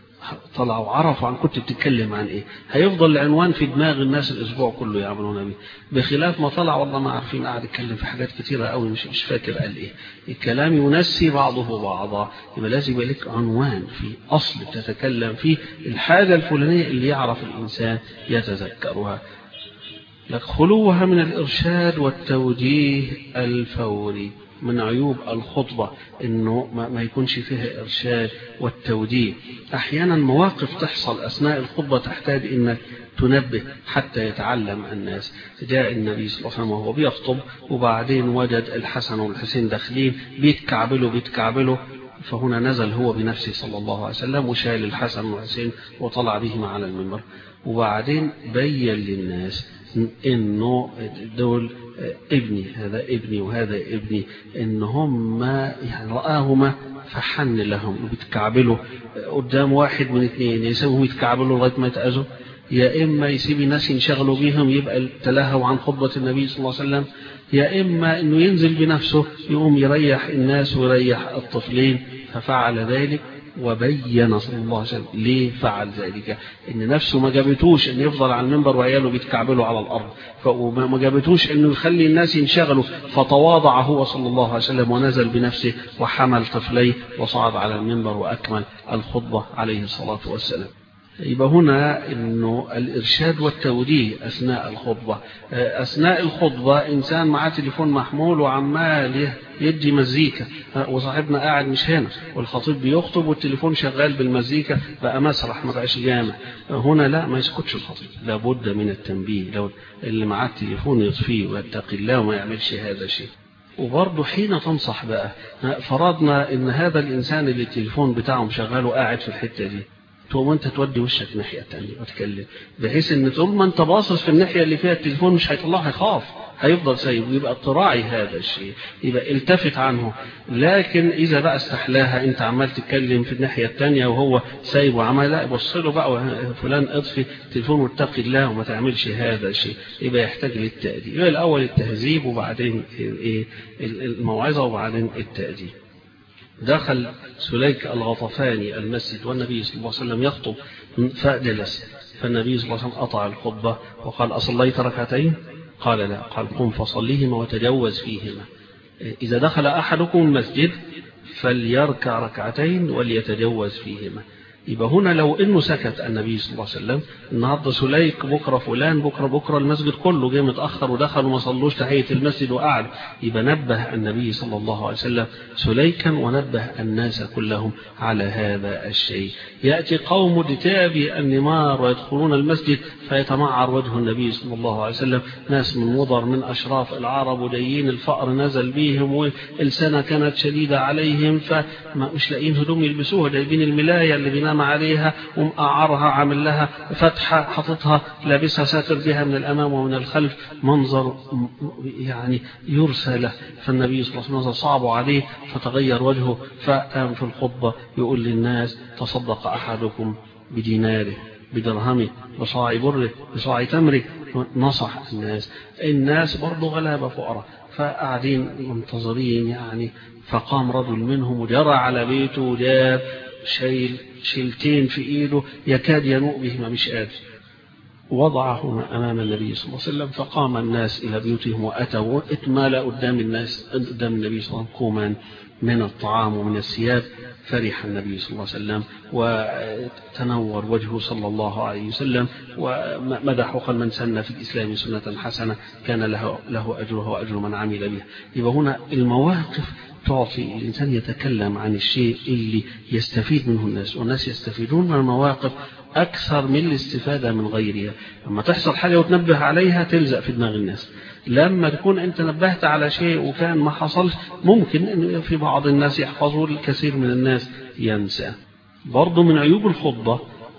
طلعوا عرفوا عن كنت بتتكلم عن ايه هيفضل العنوان في دماغ الناس الاسبوع كله يعملون به بخلاف ما طلع والله ما عارفين قاعد يتكلم في حاجات كتيره قوي مش مش فاكر قال ايه الكلام ينسي بعضه بعضا يبقى لازم يبقى لك عنوان في اصل تتكلم فيه الحاجه الفلانيه اللي يعرف الانسان يتذكرها لك خلوها من الارشاد والتوجيه الفوري من عيوب الخطبة انه ما يكونش فيها ارشاد والتوجيه احيانا مواقف تحصل اثناء الخطبة تحتاج انك تنبه حتى يتعلم الناس جاء النبي صلى الله عليه وسلم وهو بيخطب وبعدين وجد الحسن والحسين داخلين بيتكعبلوا بيتكعبلوا فهنا نزل هو بنفسه صلى الله عليه وسلم وشال الحسن والحسين وطلع بهما على المنبر وبعدين بين للناس انه دول ابني هذا ابني وهذا ابني ان هم يعني رآهما فحن لهم وبيتكعبلوا قدام واحد من اثنين يسيبهم يتكعبلوا لغايه ما يتأذوا يا اما يسيب الناس ينشغلوا بيهم يبقى التلهوا عن خطبه النبي صلى الله عليه وسلم يا اما انه ينزل بنفسه يقوم يريح الناس ويريح الطفلين ففعل ذلك وبين صلى الله عليه وسلم ليه فعل ذلك ان نفسه ما جابتوش ان يفضل على المنبر وعياله بيتكعبلوا على الارض فما جابتوش انه يخلي الناس ينشغلوا فتواضع هو صلى الله عليه وسلم ونزل بنفسه وحمل طفليه وصعد على المنبر واكمل الخطبه عليه الصلاه والسلام يبقى هنا انه الارشاد والتوجيه اثناء الخطبه اثناء الخطبه انسان معاه تليفون محمول وعمال يدي مزيكا وصاحبنا قاعد مش هنا والخطيب بيخطب والتليفون شغال بالمزيكا بقى مسرح ما بقاش جامع هنا لا ما يسكتش الخطيب لابد من التنبيه لو اللي معاه التليفون يطفيه ويتقي الله وما يعملش هذا الشيء وبرضه حين تنصح بقى فرضنا ان هذا الانسان اللي التليفون بتاعه مشغله قاعد في الحته دي تقوم انت تودي وشك ناحيه تانية وتكلم بحيث ان طول ما انت باصص في الناحيه اللي فيها التليفون مش هيطلع هيخاف هيفضل سايب ويبقى تراعي هذا الشيء يبقى التفت عنه لكن اذا بقى استحلاها انت عمال تتكلم في الناحيه الثانيه وهو سايب وعمال لا بص له بقى فلان اطفي التليفون واتقي الله وما تعملش هذا الشيء يبقى يحتاج للتاديب يبقى الاول التهذيب وبعدين ايه الموعظه وبعدين التاديب دخل سليك الغطفاني المسجد والنبي صلى الله عليه وسلم يخطب فجلس فالنبي صلى الله عليه وسلم قطع الخطبة وقال أصليت ركعتين قال لا قال قم فصليهما وتجوز فيهما إذا دخل أحدكم المسجد فليركع ركعتين وليتجوز فيهما يبقى هنا لو انه سكت النبي صلى الله عليه وسلم النهارده سليك بكره فلان بكره بكره المسجد كله جه متاخر ودخل وما صلوش تحيه المسجد وقعد يبقى نبه النبي صلى الله عليه وسلم سليكا ونبه الناس كلهم على هذا الشيء ياتي قوم دتابي النمار ويدخلون المسجد فيتمعر وجه النبي صلى الله عليه وسلم ناس من مضر من اشراف العرب وديين الفقر نزل بيهم والسنه كانت شديده عليهم فمش لاقيين هدوم يلبسوها جايبين الملايه اللي بينام عليها ومقعرها عامل لها فتحة حاططها لابسها ساتر بها من الأمام ومن الخلف منظر يعني يرسى له فالنبي صلى الله عليه وسلم صعب عليه فتغير وجهه فقام في الخطبة يقول للناس تصدق أحدكم بديناره بدرهمه بصاع بره بصاع تمره نصح الناس الناس برضه غلابة فقراء فقاعدين منتظرين يعني فقام رجل منهم وجرى على بيته وجاب شيل شيلتين في ايده يكاد ينوء بهما مش قادر وضعهما امام النبي صلى الله عليه وسلم فقام الناس الى بيوتهم واتوا اتمال قدام الناس قدام النبي صلى الله عليه وسلم كوما من الطعام ومن الثياب فرح النبي صلى الله عليه وسلم وتنور وجهه صلى الله عليه وسلم ومدحه قال من سن في الإسلام سنة حسنة كان له, له أجره وأجر من عمل به يبقى هنا المواقف تعطي الإنسان يتكلم عن الشيء اللي يستفيد منه الناس والناس يستفيدون من المواقف أكثر من الاستفادة من غيرها لما تحصل حاجة وتنبه عليها تلزق في دماغ الناس لما تكون أنت نبهت على شيء وكان ما حصلش ممكن أن في بعض الناس يحفظوا الكثير من الناس ينسى برضو من عيوب الخطبة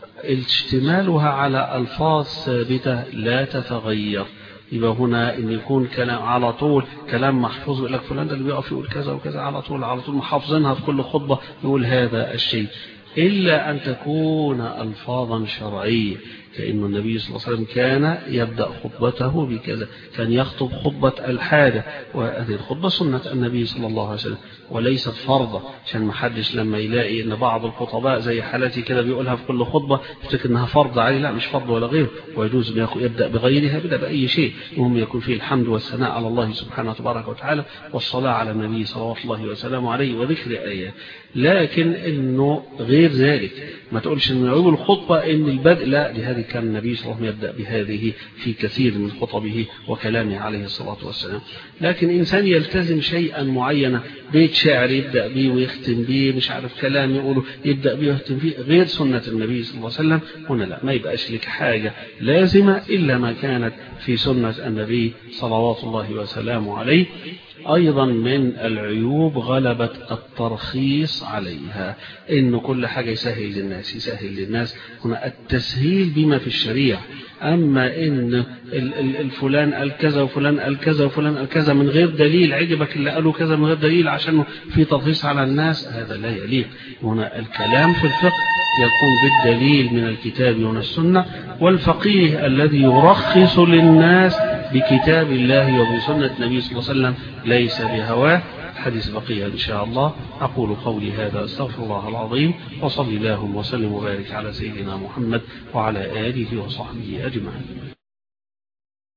اشتمالها على ألفاظ ثابتة لا تتغير يبقى هنا ان يكون كلام على طول كلام محفوظ يقول لك فلان ده اللي بيقف يقول كذا وكذا على طول على طول محافظينها في كل خطبه يقول هذا الشيء الا ان تكون الفاظا شرعيه كأن النبي صلى الله عليه وسلم كان يبدأ خطبته بكذا كان يخطب خطبة الحاجة وهذه الخطبة سنة النبي صلى الله عليه وسلم وليست فرضة عشان ما حدش لما يلاقي ان بعض الخطباء زي حالتي كده بيقولها في كل خطبة يفتكر انها فرض عليه لا مش فرض ولا غيره ويجوز ان يبدأ بغيرها يبدأ بأي شيء المهم يكون فيه الحمد والثناء على الله سبحانه تبارك وتعالى والصلاة على النبي صلوات الله وسلامه عليه وذكر آيات لكن انه غير ذلك ما تقولش ان عيوب الخطبة ان البدء لا لهذه كان النبي صلى الله عليه وسلم يبدأ بهذه في كثير من خطبه وكلامه عليه الصلاة والسلام لكن إنسان يلتزم شيئا معينا بيت شعر يبدأ به ويختم به مش عارف كلام يقوله يبدأ به ويختم به غير سنة النبي صلى الله عليه وسلم هنا لا ما يبقاش لك حاجة لازمة إلا ما كانت في سنة النبي صلوات الله وسلامه عليه أيضا من العيوب غلبة الترخيص عليها إن كل حاجة يسهل للناس يسهل للناس هنا التسهيل بما في الشريعة أما إن الفلان قال كذا وفلان قال كذا وفلان قال كذا من غير دليل عجبك اللي قالوا كذا من غير دليل عشان في ترخيص على الناس هذا لا يليق هنا الكلام في الفقه يكون بالدليل من الكتاب ومن السنة والفقيه الذي يرخص للناس بكتاب الله وبسنة النبي صلى الله عليه وسلم ليس بهواه والحديث بقية إن شاء الله أقول قولي هذا أستغفر الله العظيم وصلي اللهم وسلم وبارك على سيدنا محمد وعلى آله وصحبه أجمعين